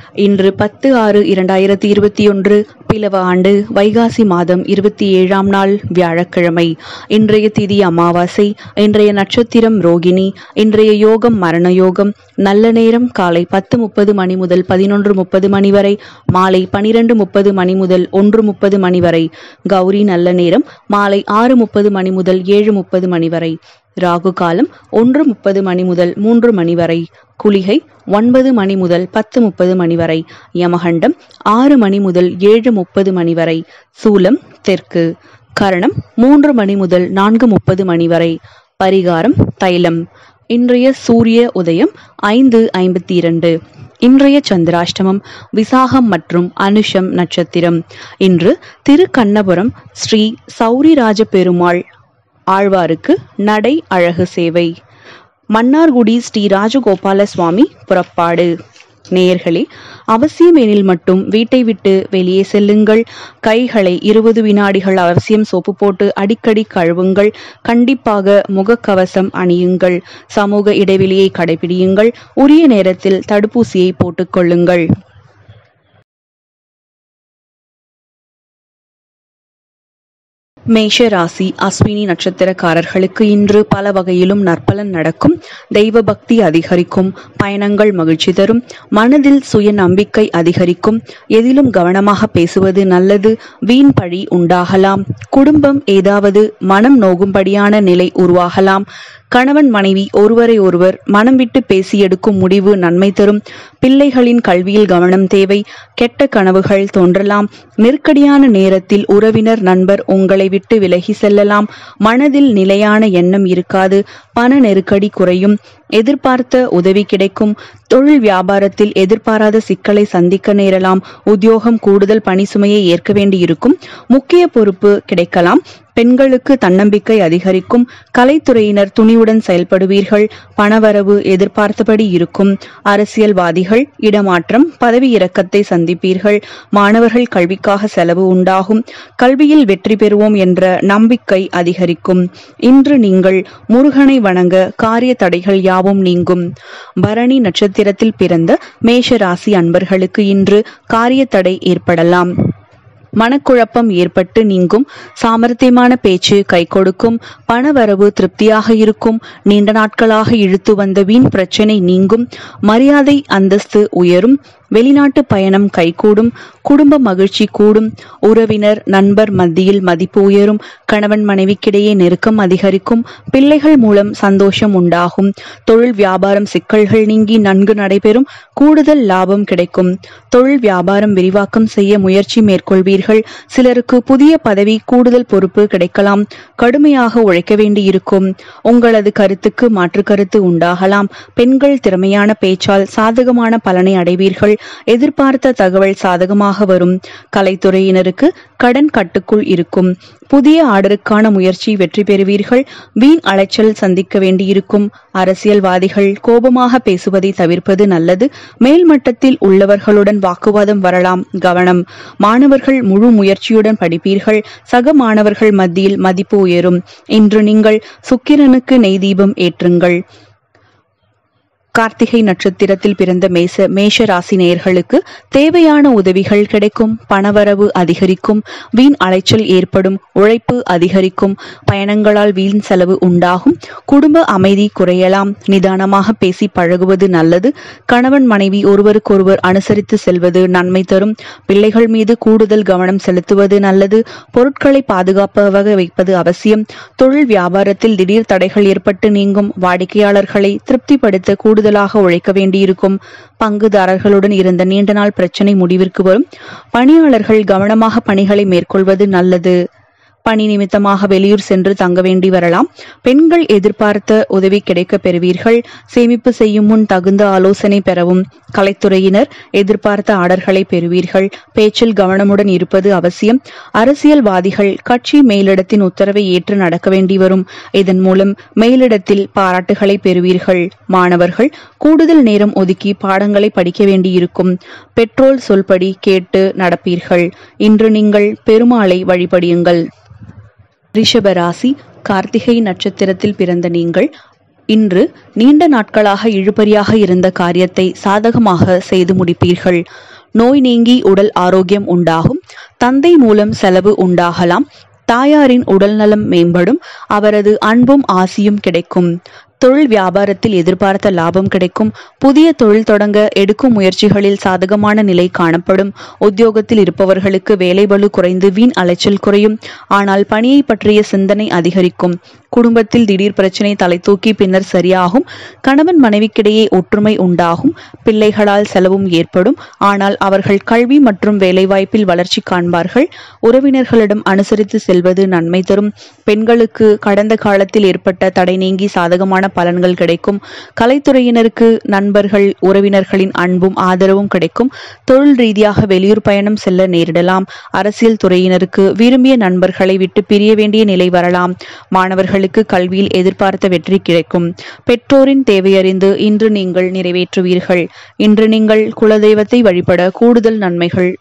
இன்று பத்து ஆறு இரண்டாயிரத்தி இருபத்தி ஒன்று பிலவ ஆண்டு வைகாசி மாதம் இருபத்தி ஏழாம் நாள் வியாழக்கிழமை இன்றைய திதி அமாவாசை இன்றைய நட்சத்திரம் ரோகிணி இன்றைய யோகம் மரண யோகம் நல்ல நேரம் காலை பத்து முப்பது மணி முதல் பதினொன்று முப்பது மணி வரை மாலை பனிரெண்டு முப்பது மணி முதல் ஒன்று முப்பது மணி வரை கௌரி நல்ல நேரம் மாலை ஆறு முப்பது மணி முதல் ஏழு முப்பது மணி வரை ராகு காலம் ஒன்று முப்பது மணி முதல் மூன்று மணி வரை குளிகை ஒன்பது மணி முதல் பத்து முப்பது மணி வரை யமகண்டம் ஆறு மணி முதல் ஏழு முப்பது மணி வரை சூலம் தெற்கு கரணம் மூன்று மணி முதல் நான்கு முப்பது மணி வரை பரிகாரம் தைலம் இன்றைய சூரிய உதயம் ஐந்து ஐம்பத்தி இரண்டு இன்றைய சந்திராஷ்டமம் விசாகம் மற்றும் அனுஷம் நட்சத்திரம் இன்று திருக்கண்ணபுரம் ஸ்ரீ சௌரிராஜ பெருமாள் ஆழ்வாருக்கு நடை அழகு சேவை மன்னார்குடி ஸ்ரீ ராஜகோபால சுவாமி புறப்பாடு நேயர்களே அவசியம் எனில் மட்டும் வீட்டை விட்டு வெளியே செல்லுங்கள் கைகளை இருபது வினாடிகள் அவசியம் சோப்பு போட்டு அடிக்கடி கழுவுங்கள் கண்டிப்பாக முகக்கவசம் அணியுங்கள் சமூக இடைவெளியை கடைபிடியுங்கள் உரிய நேரத்தில் தடுப்பூசியை போட்டுக்கொள்ளுங்கள் மேஷ ராசி அஸ்வினி நட்சத்திரக்காரர்களுக்கு இன்று பல வகையிலும் நற்பலன் நடக்கும் தெய்வ பக்தி அதிகரிக்கும் பயணங்கள் மகிழ்ச்சி தரும் மனதில் சுய நம்பிக்கை அதிகரிக்கும் எதிலும் கவனமாக பேசுவது நல்லது வீண் பழி உண்டாகலாம் குடும்பம் ஏதாவது மனம் நோகும்படியான நிலை உருவாகலாம் கணவன் மனைவி ஒருவரை ஒருவர் மனம் விட்டு பேசி எடுக்கும் முடிவு நன்மை தரும் பிள்ளைகளின் கல்வியில் கவனம் தேவை கெட்ட கனவுகள் தோன்றலாம் நெருக்கடியான நேரத்தில் உறவினர் நண்பர் உங்களை விட்டு விலகி செல்லலாம் மனதில் நிலையான எண்ணம் இருக்காது பண நெருக்கடி குறையும் எதிர்பார்த்த உதவி கிடைக்கும் தொழில் வியாபாரத்தில் எதிர்பாராத சிக்கலை சந்திக்க நேரலாம் உத்தியோகம் கூடுதல் பணி சுமையை ஏற்க வேண்டியிருக்கும் முக்கிய பொறுப்பு கிடைக்கலாம் பெண்களுக்கு தன்னம்பிக்கை அதிகரிக்கும் கலைத்துறையினர் துணிவுடன் செயல்படுவீர்கள் பணவரவு எதிர்பார்த்தபடி இருக்கும் அரசியல்வாதிகள் இடமாற்றம் பதவி இறக்கத்தை சந்திப்பீர்கள் மாணவர்கள் கல்விக்காக செலவு உண்டாகும் கல்வியில் வெற்றி பெறுவோம் என்ற நம்பிக்கை அதிகரிக்கும் இன்று நீங்கள் முருகனை வணங்க காரிய தடைகள் யாவும் நீங்கும் பரணி நட்சத்திரத்தில் பிறந்த மேஷ ராசி அன்பர்களுக்கு இன்று காரிய தடை ஏற்படலாம் மனக்குழப்பம் ஏற்பட்டு நீங்கும் சாமர்த்தியமான பேச்சு கை கொடுக்கும் பணவரவு திருப்தியாக இருக்கும் நீண்ட நாட்களாக இழுத்து வந்த வீண் பிரச்சனை நீங்கும் மரியாதை அந்தஸ்து உயரும் வெளிநாட்டு பயணம் கைகூடும் குடும்ப மகிழ்ச்சி கூடும் உறவினர் நண்பர் மத்தியில் மதிப்பு உயரும் கணவன் மனைவிக்கிடையே நெருக்கம் அதிகரிக்கும் பிள்ளைகள் மூலம் சந்தோஷம் உண்டாகும் தொழில் வியாபாரம் சிக்கல்கள் நீங்கி நன்கு நடைபெறும் கூடுதல் லாபம் கிடைக்கும் தொழில் வியாபாரம் விரிவாக்கம் செய்ய முயற்சி மேற்கொள்வீர்கள் சிலருக்கு புதிய பதவி கூடுதல் பொறுப்பு கிடைக்கலாம் கடுமையாக உழைக்க வேண்டியிருக்கும் உங்களது கருத்துக்கு மாற்று கருத்து உண்டாகலாம் பெண்கள் திறமையான பேச்சால் சாதகமான பலனை அடைவீர்கள் எதிர்பார்த்த தகவல் சாதகமாக வரும் கலைத்துறையினருக்கு கடன் கட்டுக்குள் இருக்கும் புதிய ஆர்டருக்கான முயற்சி வெற்றி பெறுவீர்கள் வீண் அலைச்சல் சந்திக்க வேண்டியிருக்கும் அரசியல்வாதிகள் கோபமாக பேசுவதை தவிர்ப்பது நல்லது மேல்மட்டத்தில் உள்ளவர்களுடன் வாக்குவாதம் வரலாம் கவனம் மாணவர்கள் முழு முயற்சியுடன் படிப்பீர்கள் சக மாணவர்கள் மத்தியில் மதிப்பு உயரும் இன்று நீங்கள் சுக்கிரனுக்கு நெய் தீபம் ஏற்றுங்கள் கார்த்திகை நட்சத்திரத்தில் பிறந்த மேச மேஷ ராசி நேயர்களுக்கு தேவையான உதவிகள் கிடைக்கும் பணவரவு அதிகரிக்கும் வீண் அலைச்சல் ஏற்படும் உழைப்பு அதிகரிக்கும் பயணங்களால் வீண் செலவு உண்டாகும் குடும்ப அமைதி குறையலாம் நிதானமாக பேசி பழகுவது நல்லது கணவன் மனைவி ஒருவருக்கொருவர் அனுசரித்து செல்வது நன்மை தரும் பிள்ளைகள் மீது கூடுதல் கவனம் செலுத்துவது நல்லது பொருட்களை பாதுகாப்பாக வைப்பது அவசியம் தொழில் வியாபாரத்தில் திடீர் தடைகள் ஏற்பட்டு நீங்கும் வாடிக்கையாளர்களை திருப்திப்படுத்த கூடுதலாக உழைக்க வேண்டியிருக்கும் பங்குதாரர்களுடன் இருந்த நீண்ட நாள் பிரச்சனை முடிவிற்கு வரும் பணியாளர்கள் கவனமாக பணிகளை மேற்கொள்வது நல்லது பணி நிமித்தமாக வெளியூர் சென்று தங்க வேண்டி வரலாம் பெண்கள் எதிர்பார்த்த உதவி கிடைக்க பெறுவீர்கள் சேமிப்பு செய்யும் முன் தகுந்த ஆலோசனை பெறவும் கலைத்துறையினர் எதிர்பார்த்த ஆர்டர்களை பெறுவீர்கள் பேச்சில் கவனமுடன் இருப்பது அவசியம் அரசியல்வாதிகள் கட்சி மேலிடத்தின் உத்தரவை ஏற்று நடக்க வேண்டி வரும் இதன் மூலம் மேலிடத்தில் பாராட்டுகளை பெறுவீர்கள் மாணவர்கள் கூடுதல் நேரம் ஒதுக்கி பாடங்களை படிக்க வேண்டியிருக்கும் பெட்ரோல் சொல்படி கேட்டு நடப்பீர்கள் இன்று நீங்கள் பெருமாளை வழிபடியுங்கள் ரிஷபராசி கார்த்திகை நட்சத்திரத்தில் பிறந்த நீங்கள் இன்று நீண்ட நாட்களாக இழுபறியாக இருந்த காரியத்தை சாதகமாக செய்து முடிப்பீர்கள் நோய் நீங்கி உடல் ஆரோக்கியம் உண்டாகும் தந்தை மூலம் செலவு உண்டாகலாம் தாயாரின் உடல்நலம் மேம்படும் அவரது அன்பும் ஆசியும் கிடைக்கும் தொழில் வியாபாரத்தில் எதிர்பார்த்த லாபம் கிடைக்கும் புதிய தொழில் தொடங்க எடுக்கும் முயற்சிகளில் சாதகமான நிலை காணப்படும் உத்தியோகத்தில் இருப்பவர்களுக்கு வேலை பளு குறைந்து வீண் அலைச்சல் குறையும் ஆனால் பணியை பற்றிய சிந்தனை அதிகரிக்கும் குடும்பத்தில் திடீர் பிரச்சனை தலை தூக்கி பின்னர் சரியாகும் கணவன் மனைவிக்கிடையே ஒற்றுமை உண்டாகும் பிள்ளைகளால் செலவும் ஏற்படும் ஆனால் அவர்கள் கல்வி மற்றும் வேலைவாய்ப்பில் வளர்ச்சி காண்பார்கள் உறவினர்களிடம் அனுசரித்து செல்வது நன்மை தரும் பெண்களுக்கு கடந்த காலத்தில் ஏற்பட்ட தடை நீங்கி சாதகமான பலன்கள் கிடைக்கும் கலைத்துறையினருக்கு நண்பர்கள் உறவினர்களின் அன்பும் ஆதரவும் கிடைக்கும் தொழில் ரீதியாக வெளியூர் பயணம் செல்ல நேரிடலாம் அரசியல் துறையினருக்கு விரும்பிய நண்பர்களை விட்டு பிரிய வேண்டிய நிலை வரலாம் மாணவர்களுக்கு கல்வியில் எதிர்பார்த்த வெற்றி கிடைக்கும் பெற்றோரின் தேவையறிந்து இன்று நீங்கள் நிறைவேற்றுவீர்கள் இன்று நீங்கள் குலதெய்வத்தை வழிபட கூடுதல் நன்மைகள்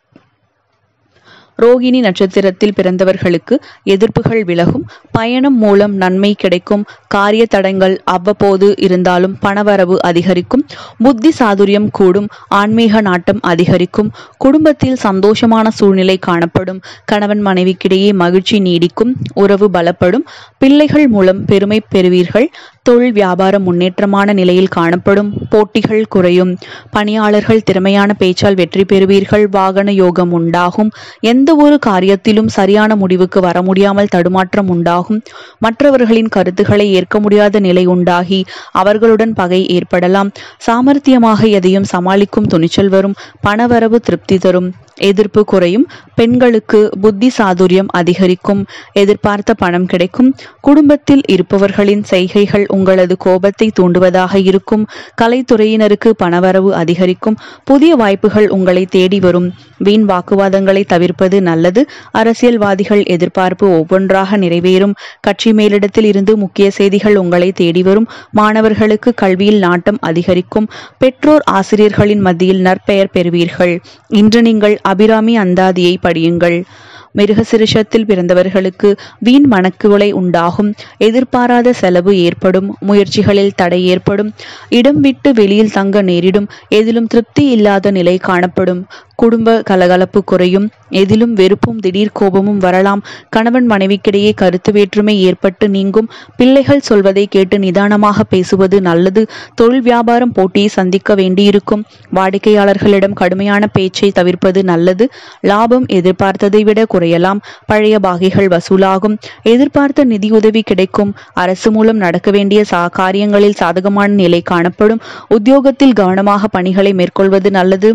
ரோகிணி நட்சத்திரத்தில் பிறந்தவர்களுக்கு எதிர்ப்புகள் விலகும் பயணம் மூலம் நன்மை கிடைக்கும் காரிய தடங்கள் அவ்வப்போது இருந்தாலும் பணவரவு அதிகரிக்கும் புத்தி சாதுரியம் கூடும் ஆன்மீக நாட்டம் அதிகரிக்கும் குடும்பத்தில் சந்தோஷமான சூழ்நிலை காணப்படும் கணவன் மனைவிக்கிடையே மகிழ்ச்சி நீடிக்கும் உறவு பலப்படும் பிள்ளைகள் மூலம் பெருமை பெறுவீர்கள் தொழில் வியாபார முன்னேற்றமான நிலையில் காணப்படும் போட்டிகள் குறையும் பணியாளர்கள் திறமையான பேச்சால் வெற்றி பெறுவீர்கள் வாகன யோகம் உண்டாகும் எந்த ஒரு காரியத்திலும் சரியான முடிவுக்கு வர முடியாமல் தடுமாற்றம் உண்டாகும் மற்றவர்களின் கருத்துக்களை ஏற்க முடியாத நிலை உண்டாகி அவர்களுடன் பகை ஏற்படலாம் சாமர்த்தியமாக எதையும் சமாளிக்கும் துணிச்சல் வரும் பணவரவு திருப்தி தரும் எதிர்ப்பு குறையும் பெண்களுக்கு புத்தி சாதுரியம் அதிகரிக்கும் எதிர்பார்த்த பணம் கிடைக்கும் குடும்பத்தில் இருப்பவர்களின் செய்கைகள் உங்களது கோபத்தை தூண்டுவதாக இருக்கும் கலைத்துறையினருக்கு பணவரவு அதிகரிக்கும் புதிய வாய்ப்புகள் உங்களை தேடி வரும் வீண் வாக்குவாதங்களை தவிர்ப்பது நல்லது அரசியல்வாதிகள் எதிர்பார்ப்பு ஒவ்வொன்றாக நிறைவேறும் கட்சி மேலிடத்தில் இருந்து முக்கிய செய்திகள் உங்களை தேடி வரும் மாணவர்களுக்கு கல்வியில் நாட்டம் அதிகரிக்கும் பெற்றோர் ஆசிரியர்களின் மத்தியில் நற்பெயர் பெறுவீர்கள் இன்று நீங்கள் அபிராமி அந்தாதியை படியுங்கள் மிருகசிருஷத்தில் பிறந்தவர்களுக்கு வீண் மனக்குவலை உண்டாகும் எதிர்பாராத செலவு ஏற்படும் முயற்சிகளில் தடை ஏற்படும் இடம் விட்டு வெளியில் தங்க நேரிடும் எதிலும் திருப்தி இல்லாத நிலை காணப்படும் குடும்ப கலகலப்பு குறையும் எதிலும் வெறுப்பும் திடீர் கோபமும் வரலாம் கணவன் மனைவிக்கிடையே கருத்து வேற்றுமை ஏற்பட்டு நீங்கும் பிள்ளைகள் சொல்வதை கேட்டு நிதானமாக பேசுவது நல்லது தொழில் வியாபாரம் போட்டியை சந்திக்க வேண்டியிருக்கும் வாடிக்கையாளர்களிடம் கடுமையான பேச்சை தவிர்ப்பது நல்லது லாபம் எதிர்பார்த்ததை விட குறையலாம் பழைய பாகிகள் வசூலாகும் எதிர்பார்த்த நிதியுதவி கிடைக்கும் அரசு மூலம் நடக்க வேண்டிய சா காரியங்களில் சாதகமான நிலை காணப்படும் உத்தியோகத்தில் கவனமாக பணிகளை மேற்கொள்வது நல்லது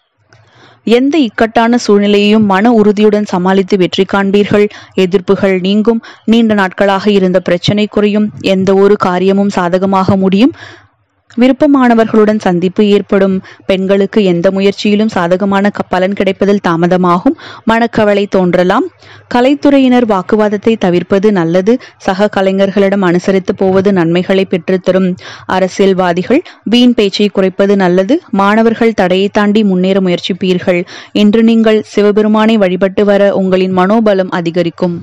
எந்த இக்கட்டான சூழ்நிலையையும் மன உறுதியுடன் சமாளித்து வெற்றி காண்பீர்கள் எதிர்ப்புகள் நீங்கும் நீண்ட நாட்களாக இருந்த பிரச்சனை குறையும் எந்த ஒரு காரியமும் சாதகமாக முடியும் விருப்பமானவர்களுடன் சந்திப்பு ஏற்படும் பெண்களுக்கு எந்த முயற்சியிலும் சாதகமான க- பலன் கிடைப்பதில் தாமதமாகும் மனக்கவலை தோன்றலாம் கலைத்துறையினர் வாக்குவாதத்தை தவிர்ப்பது நல்லது சக கலைஞர்களிடம் அனுசரித்து போவது நன்மைகளை பெற்றுத்தரும் அரசியல்வாதிகள் வீண் பேச்சை குறைப்பது நல்லது மாணவர்கள் தடையை தாண்டி முன்னேற முயற்சிப்பீர்கள் இன்று நீங்கள் சிவபெருமானை வழிபட்டு வர உங்களின் மனோபலம் அதிகரிக்கும்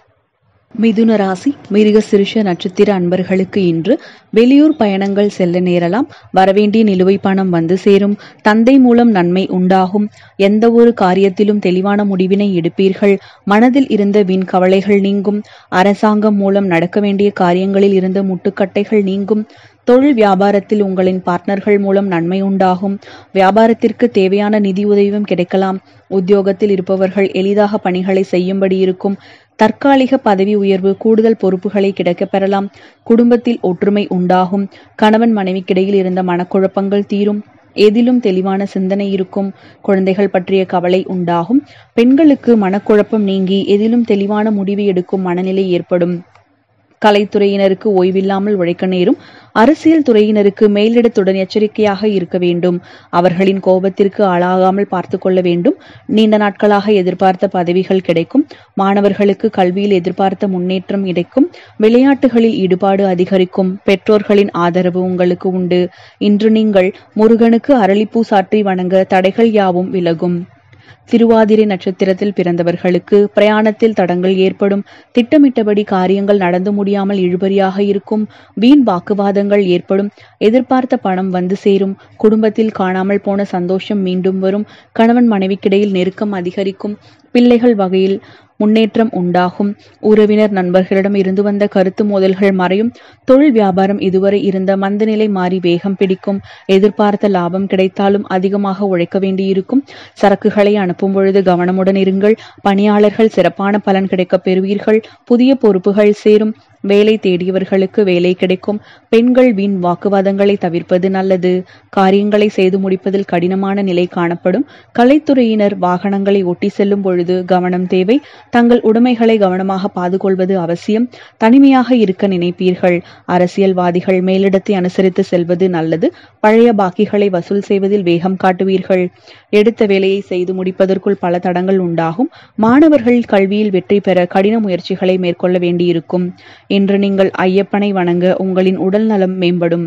மிதுன ராசி மிருக சிறுஷ நட்சத்திர அன்பர்களுக்கு இன்று வெளியூர் பயணங்கள் செல்ல நேரலாம் வரவேண்டிய நிலுவை பணம் வந்து சேரும் தந்தை மூலம் நன்மை உண்டாகும் எந்த ஒரு காரியத்திலும் தெளிவான முடிவினை எடுப்பீர்கள் மனதில் இருந்த வீண் கவலைகள் நீங்கும் அரசாங்கம் மூலம் நடக்க வேண்டிய காரியங்களில் இருந்த முட்டுக்கட்டைகள் நீங்கும் தொழில் வியாபாரத்தில் உங்களின் பார்ட்னர்கள் மூலம் நன்மை உண்டாகும் வியாபாரத்திற்கு தேவையான நிதி உதவியும் கிடைக்கலாம் உத்தியோகத்தில் இருப்பவர்கள் எளிதாக பணிகளை செய்யும்படி இருக்கும் தற்காலிக பதவி உயர்வு கூடுதல் பொறுப்புகளை கிடைக்கப் பெறலாம் குடும்பத்தில் ஒற்றுமை உண்டாகும் கணவன் மனைவிக்கிடையில் இருந்த மனக்குழப்பங்கள் தீரும் எதிலும் தெளிவான சிந்தனை இருக்கும் குழந்தைகள் பற்றிய கவலை உண்டாகும் பெண்களுக்கு மனக்குழப்பம் நீங்கி எதிலும் தெளிவான முடிவு எடுக்கும் மனநிலை ஏற்படும் கலைத்துறையினருக்கு ஓய்வில்லாமல் உழைக்க நேரும் அரசியல் துறையினருக்கு மேலிடத்துடன் எச்சரிக்கையாக இருக்க வேண்டும் அவர்களின் கோபத்திற்கு ஆளாகாமல் பார்த்து கொள்ள வேண்டும் நீண்ட நாட்களாக எதிர்பார்த்த பதவிகள் கிடைக்கும் மாணவர்களுக்கு கல்வியில் எதிர்பார்த்த முன்னேற்றம் கிடைக்கும் விளையாட்டுகளில் ஈடுபாடு அதிகரிக்கும் பெற்றோர்களின் ஆதரவு உங்களுக்கு உண்டு இன்று நீங்கள் முருகனுக்கு அரளிப்பூ சாற்றி வணங்க தடைகள் யாவும் விலகும் திருவாதிரை நட்சத்திரத்தில் பிறந்தவர்களுக்கு பிரயாணத்தில் தடங்கள் ஏற்படும் திட்டமிட்டபடி காரியங்கள் நடந்து முடியாமல் இழுபறியாக இருக்கும் வீண் வாக்குவாதங்கள் ஏற்படும் எதிர்பார்த்த பணம் வந்து சேரும் குடும்பத்தில் காணாமல் போன சந்தோஷம் மீண்டும் வரும் கணவன் மனைவிக்கிடையில் நெருக்கம் அதிகரிக்கும் பிள்ளைகள் வகையில் முன்னேற்றம் உண்டாகும் உறவினர் நண்பர்களிடம் இருந்து வந்த கருத்து மோதல்கள் மறையும் தொழில் வியாபாரம் இதுவரை இருந்த மந்தநிலை மாறி வேகம் பிடிக்கும் எதிர்பார்த்த லாபம் கிடைத்தாலும் அதிகமாக உழைக்க வேண்டியிருக்கும் சரக்குகளை அனுப்பும் பொழுது கவனமுடன் இருங்கள் பணியாளர்கள் சிறப்பான பலன் கிடைக்கப் பெறுவீர்கள் புதிய பொறுப்புகள் சேரும் வேலை தேடியவர்களுக்கு வேலை கிடைக்கும் பெண்கள் வீண் வாக்குவாதங்களை தவிர்ப்பது நல்லது காரியங்களை செய்து முடிப்பதில் கடினமான நிலை காணப்படும் கலைத்துறையினர் வாகனங்களை ஒட்டி செல்லும் பொழுது கவனம் தேவை தங்கள் உடைமைகளை கவனமாக பாதுகொள்வது அவசியம் தனிமையாக இருக்க நினைப்பீர்கள் அரசியல்வாதிகள் மேலிடத்தை அனுசரித்து செல்வது நல்லது பழைய பாக்கிகளை வசூல் செய்வதில் வேகம் காட்டுவீர்கள் எடுத்த வேலையை செய்து முடிப்பதற்குள் பல தடங்கள் உண்டாகும் மாணவர்கள் கல்வியில் வெற்றி பெற கடின முயற்சிகளை மேற்கொள்ள வேண்டியிருக்கும் இன்று நீங்கள் ஐயப்பனை வணங்க உங்களின் உடல் நலம் மேம்படும்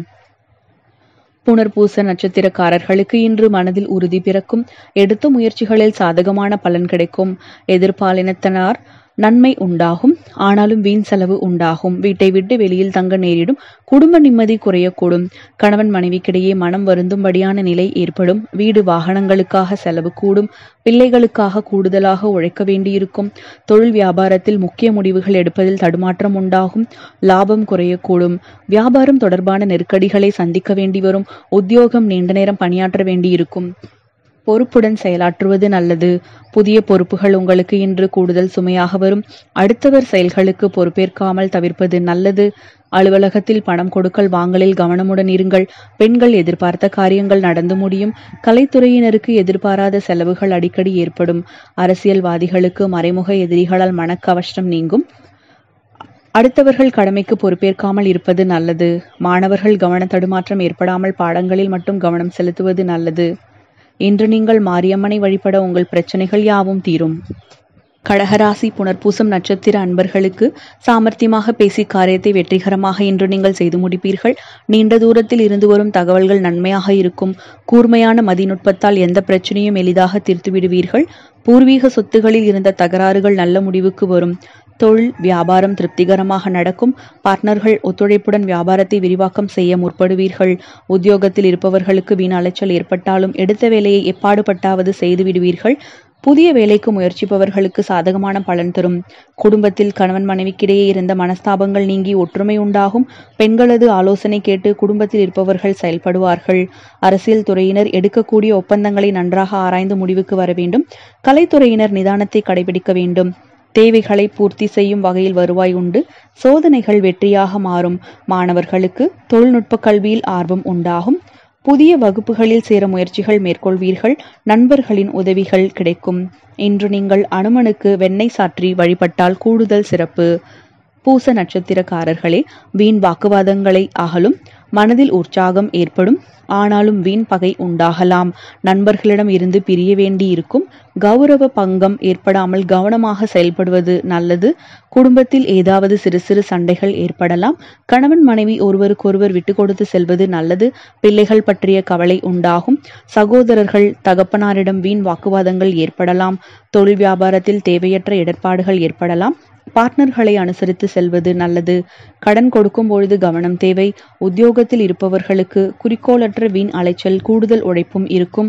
புனர்பூச நட்சத்திரக்காரர்களுக்கு இன்று மனதில் உறுதி பிறக்கும் எடுத்த முயற்சிகளில் சாதகமான பலன் கிடைக்கும் எதிர்பாலினத்தனார் நன்மை உண்டாகும் ஆனாலும் வீண் செலவு உண்டாகும் வீட்டை விட்டு வெளியில் தங்க நேரிடும் குடும்ப நிம்மதி குறையக்கூடும் கணவன் மனைவிக்கிடையே மனம் வருந்தும்படியான நிலை ஏற்படும் வீடு வாகனங்களுக்காக செலவு கூடும் பிள்ளைகளுக்காக கூடுதலாக உழைக்க வேண்டியிருக்கும் தொழில் வியாபாரத்தில் முக்கிய முடிவுகள் எடுப்பதில் தடுமாற்றம் உண்டாகும் லாபம் குறையக்கூடும் வியாபாரம் தொடர்பான நெருக்கடிகளை சந்திக்க வேண்டி வரும் உத்தியோகம் நீண்ட நேரம் பணியாற்ற வேண்டியிருக்கும் பொறுப்புடன் செயலாற்றுவது நல்லது புதிய பொறுப்புகள் உங்களுக்கு இன்று கூடுதல் சுமையாக வரும் அடுத்தவர் செயல்களுக்கு பொறுப்பேற்காமல் தவிர்ப்பது நல்லது அலுவலகத்தில் பணம் கொடுக்கல் வாங்கலில் கவனமுடன் இருங்கள் பெண்கள் எதிர்பார்த்த காரியங்கள் நடந்து முடியும் கலைத்துறையினருக்கு எதிர்பாராத செலவுகள் அடிக்கடி ஏற்படும் அரசியல்வாதிகளுக்கு மறைமுக எதிரிகளால் மனக்கவஷ்டம் நீங்கும் அடுத்தவர்கள் கடமைக்கு பொறுப்பேற்காமல் இருப்பது நல்லது மாணவர்கள் கவன தடுமாற்றம் ஏற்படாமல் பாடங்களில் மட்டும் கவனம் செலுத்துவது நல்லது இன்று நீங்கள் மாரியம்மனை வழிபட உங்கள் பிரச்சனைகள் யாவும் தீரும் கடகராசி புனர்பூசம் நட்சத்திர அன்பர்களுக்கு சாமர்த்தியமாக பேசி காரியத்தை வெற்றிகரமாக இன்று நீங்கள் செய்து முடிப்பீர்கள் நீண்ட தூரத்தில் இருந்து வரும் தகவல்கள் நன்மையாக இருக்கும் கூர்மையான மதிநுட்பத்தால் எந்த பிரச்சனையும் எளிதாக தீர்த்து விடுவீர்கள் பூர்வீக சொத்துகளில் இருந்த தகராறுகள் நல்ல முடிவுக்கு வரும் தொழில் வியாபாரம் திருப்திகரமாக நடக்கும் பார்ட்னர்கள் ஒத்துழைப்புடன் வியாபாரத்தை விரிவாக்கம் செய்ய முற்படுவீர்கள் உத்தியோகத்தில் இருப்பவர்களுக்கு வீண் அலைச்சல் ஏற்பட்டாலும் எடுத்த வேலையை எப்பாடுபட்டாவது செய்து விடுவீர்கள் புதிய வேலைக்கு முயற்சிப்பவர்களுக்கு சாதகமான பலன் தரும் குடும்பத்தில் கணவன் மனைவிக்கிடையே இருந்த மனஸ்தாபங்கள் நீங்கி ஒற்றுமை உண்டாகும் பெண்களது ஆலோசனை கேட்டு குடும்பத்தில் இருப்பவர்கள் செயல்படுவார்கள் அரசியல் துறையினர் எடுக்கக்கூடிய ஒப்பந்தங்களை நன்றாக ஆராய்ந்து முடிவுக்கு வர வேண்டும் கலைத்துறையினர் நிதானத்தை கடைபிடிக்க வேண்டும் தேவைகளை பூர்த்தி செய்யும் வகையில் வருவாய் உண்டு சோதனைகள் வெற்றியாக மாறும் மாணவர்களுக்கு தொழில்நுட்ப கல்வியில் ஆர்வம் உண்டாகும் புதிய வகுப்புகளில் சேர முயற்சிகள் மேற்கொள்வீர்கள் நண்பர்களின் உதவிகள் கிடைக்கும் இன்று நீங்கள் அனுமனுக்கு வெண்ணெய் சாற்றி வழிபட்டால் கூடுதல் சிறப்பு பூச நட்சத்திரக்காரர்களே வீண் வாக்குவாதங்களை அகலும் மனதில் உற்சாகம் ஏற்படும் ஆனாலும் வீண் பகை உண்டாகலாம் நண்பர்களிடம் இருந்து பிரிய வேண்டி இருக்கும் கௌரவ பங்கம் ஏற்படாமல் கவனமாக செயல்படுவது நல்லது குடும்பத்தில் ஏதாவது சிறு சிறு சண்டைகள் ஏற்படலாம் கணவன் மனைவி ஒருவருக்கொருவர் விட்டு கொடுத்து செல்வது நல்லது பிள்ளைகள் பற்றிய கவலை உண்டாகும் சகோதரர்கள் தகப்பனாரிடம் வீண் வாக்குவாதங்கள் ஏற்படலாம் தொழில் வியாபாரத்தில் தேவையற்ற இடர்பாடுகள் ஏற்படலாம் பார்ட்னர்களை அனுசரித்து செல்வது நல்லது கடன் கொடுக்கும் பொழுது கவனம் தேவை உத்தியோகத்தில் இருப்பவர்களுக்கு குறிக்கோளற்ற வீண் அலைச்சல் கூடுதல் உழைப்பும் இருக்கும்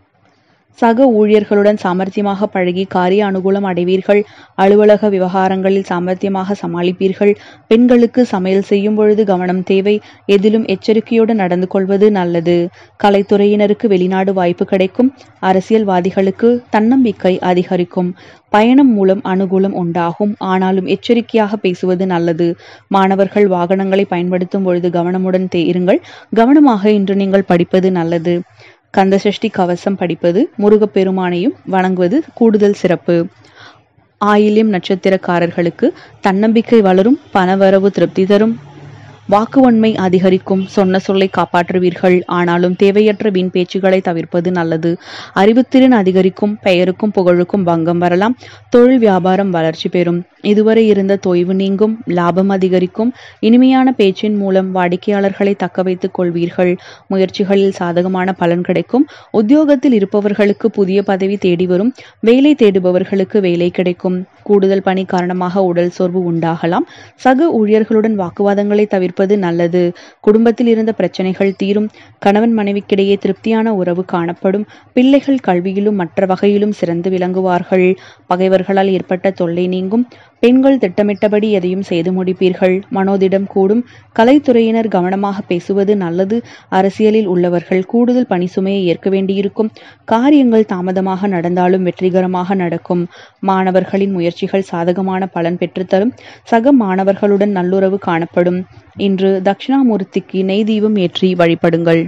சக ஊழியர்களுடன் சாமர்த்தியமாக பழகி காரிய அனுகூலம் அடைவீர்கள் அலுவலக விவகாரங்களில் சாமர்த்தியமாக சமாளிப்பீர்கள் பெண்களுக்கு சமையல் செய்யும் பொழுது கவனம் தேவை எதிலும் எச்சரிக்கையோடு நடந்து கொள்வது நல்லது கலைத்துறையினருக்கு வெளிநாடு வாய்ப்பு கிடைக்கும் அரசியல்வாதிகளுக்கு தன்னம்பிக்கை அதிகரிக்கும் பயணம் மூலம் அனுகூலம் உண்டாகும் ஆனாலும் எச்சரிக்கையாக பேசுவது நல்லது மாணவர்கள் வாகனங்களை பயன்படுத்தும் பொழுது கவனமுடன் தே- இருங்கள் கவனமாக இன்று நீங்கள் படிப்பது நல்லது கந்தசஷ்டி கவசம் படிப்பது முருகப்பெருமானையும் வணங்குவது கூடுதல் சிறப்பு ஆயில்யம் நட்சத்திரக்காரர்களுக்கு தன்னம்பிக்கை வளரும் பணவரவு திருப்தி தரும் வாக்குவன்மை அதிகரிக்கும் சொன்ன சொல்லை காப்பாற்றுவீர்கள் ஆனாலும் தேவையற்ற வீண் பேச்சுகளை தவிர்ப்பது நல்லது அறிவுத்திறன் அதிகரிக்கும் பெயருக்கும் புகழுக்கும் பங்கம் வரலாம் தொழில் வியாபாரம் வளர்ச்சி பெறும் இதுவரை இருந்த தொய்வு நீங்கும் லாபம் அதிகரிக்கும் இனிமையான பேச்சின் மூலம் வாடிக்கையாளர்களை தக்க வைத்துக் கொள்வீர்கள் முயற்சிகளில் சாதகமான பலன் கிடைக்கும் உத்தியோகத்தில் இருப்பவர்களுக்கு புதிய பதவி தேடி வரும் வேலை தேடுபவர்களுக்கு வேலை கிடைக்கும் கூடுதல் பணி காரணமாக உடல் சோர்வு உண்டாகலாம் சக ஊழியர்களுடன் வாக்குவாதங்களை தவிர்ப்பது நல்லது குடும்பத்தில் இருந்த பிரச்சனைகள் தீரும் கணவன் மனைவிக்கிடையே திருப்தியான உறவு காணப்படும் பிள்ளைகள் கல்வியிலும் மற்ற வகையிலும் சிறந்து விளங்குவார்கள் பகைவர்களால் ஏற்பட்ட தொல்லை நீங்கும் பெண்கள் திட்டமிட்டபடி எதையும் செய்து முடிப்பீர்கள் மனோதிடம் கூடும் கலைத்துறையினர் கவனமாக பேசுவது நல்லது அரசியலில் உள்ளவர்கள் கூடுதல் பணி சுமையை ஏற்க வேண்டியிருக்கும் காரியங்கள் தாமதமாக நடந்தாலும் வெற்றிகரமாக நடக்கும் மாணவர்களின் முயற்சிகள் சாதகமான பலன் பெற்றுத்தரும் சக மாணவர்களுடன் நல்லுறவு காணப்படும் இன்று தட்சிணாமூர்த்திக்கு நெய் தீபம் ஏற்றி வழிபடுங்கள்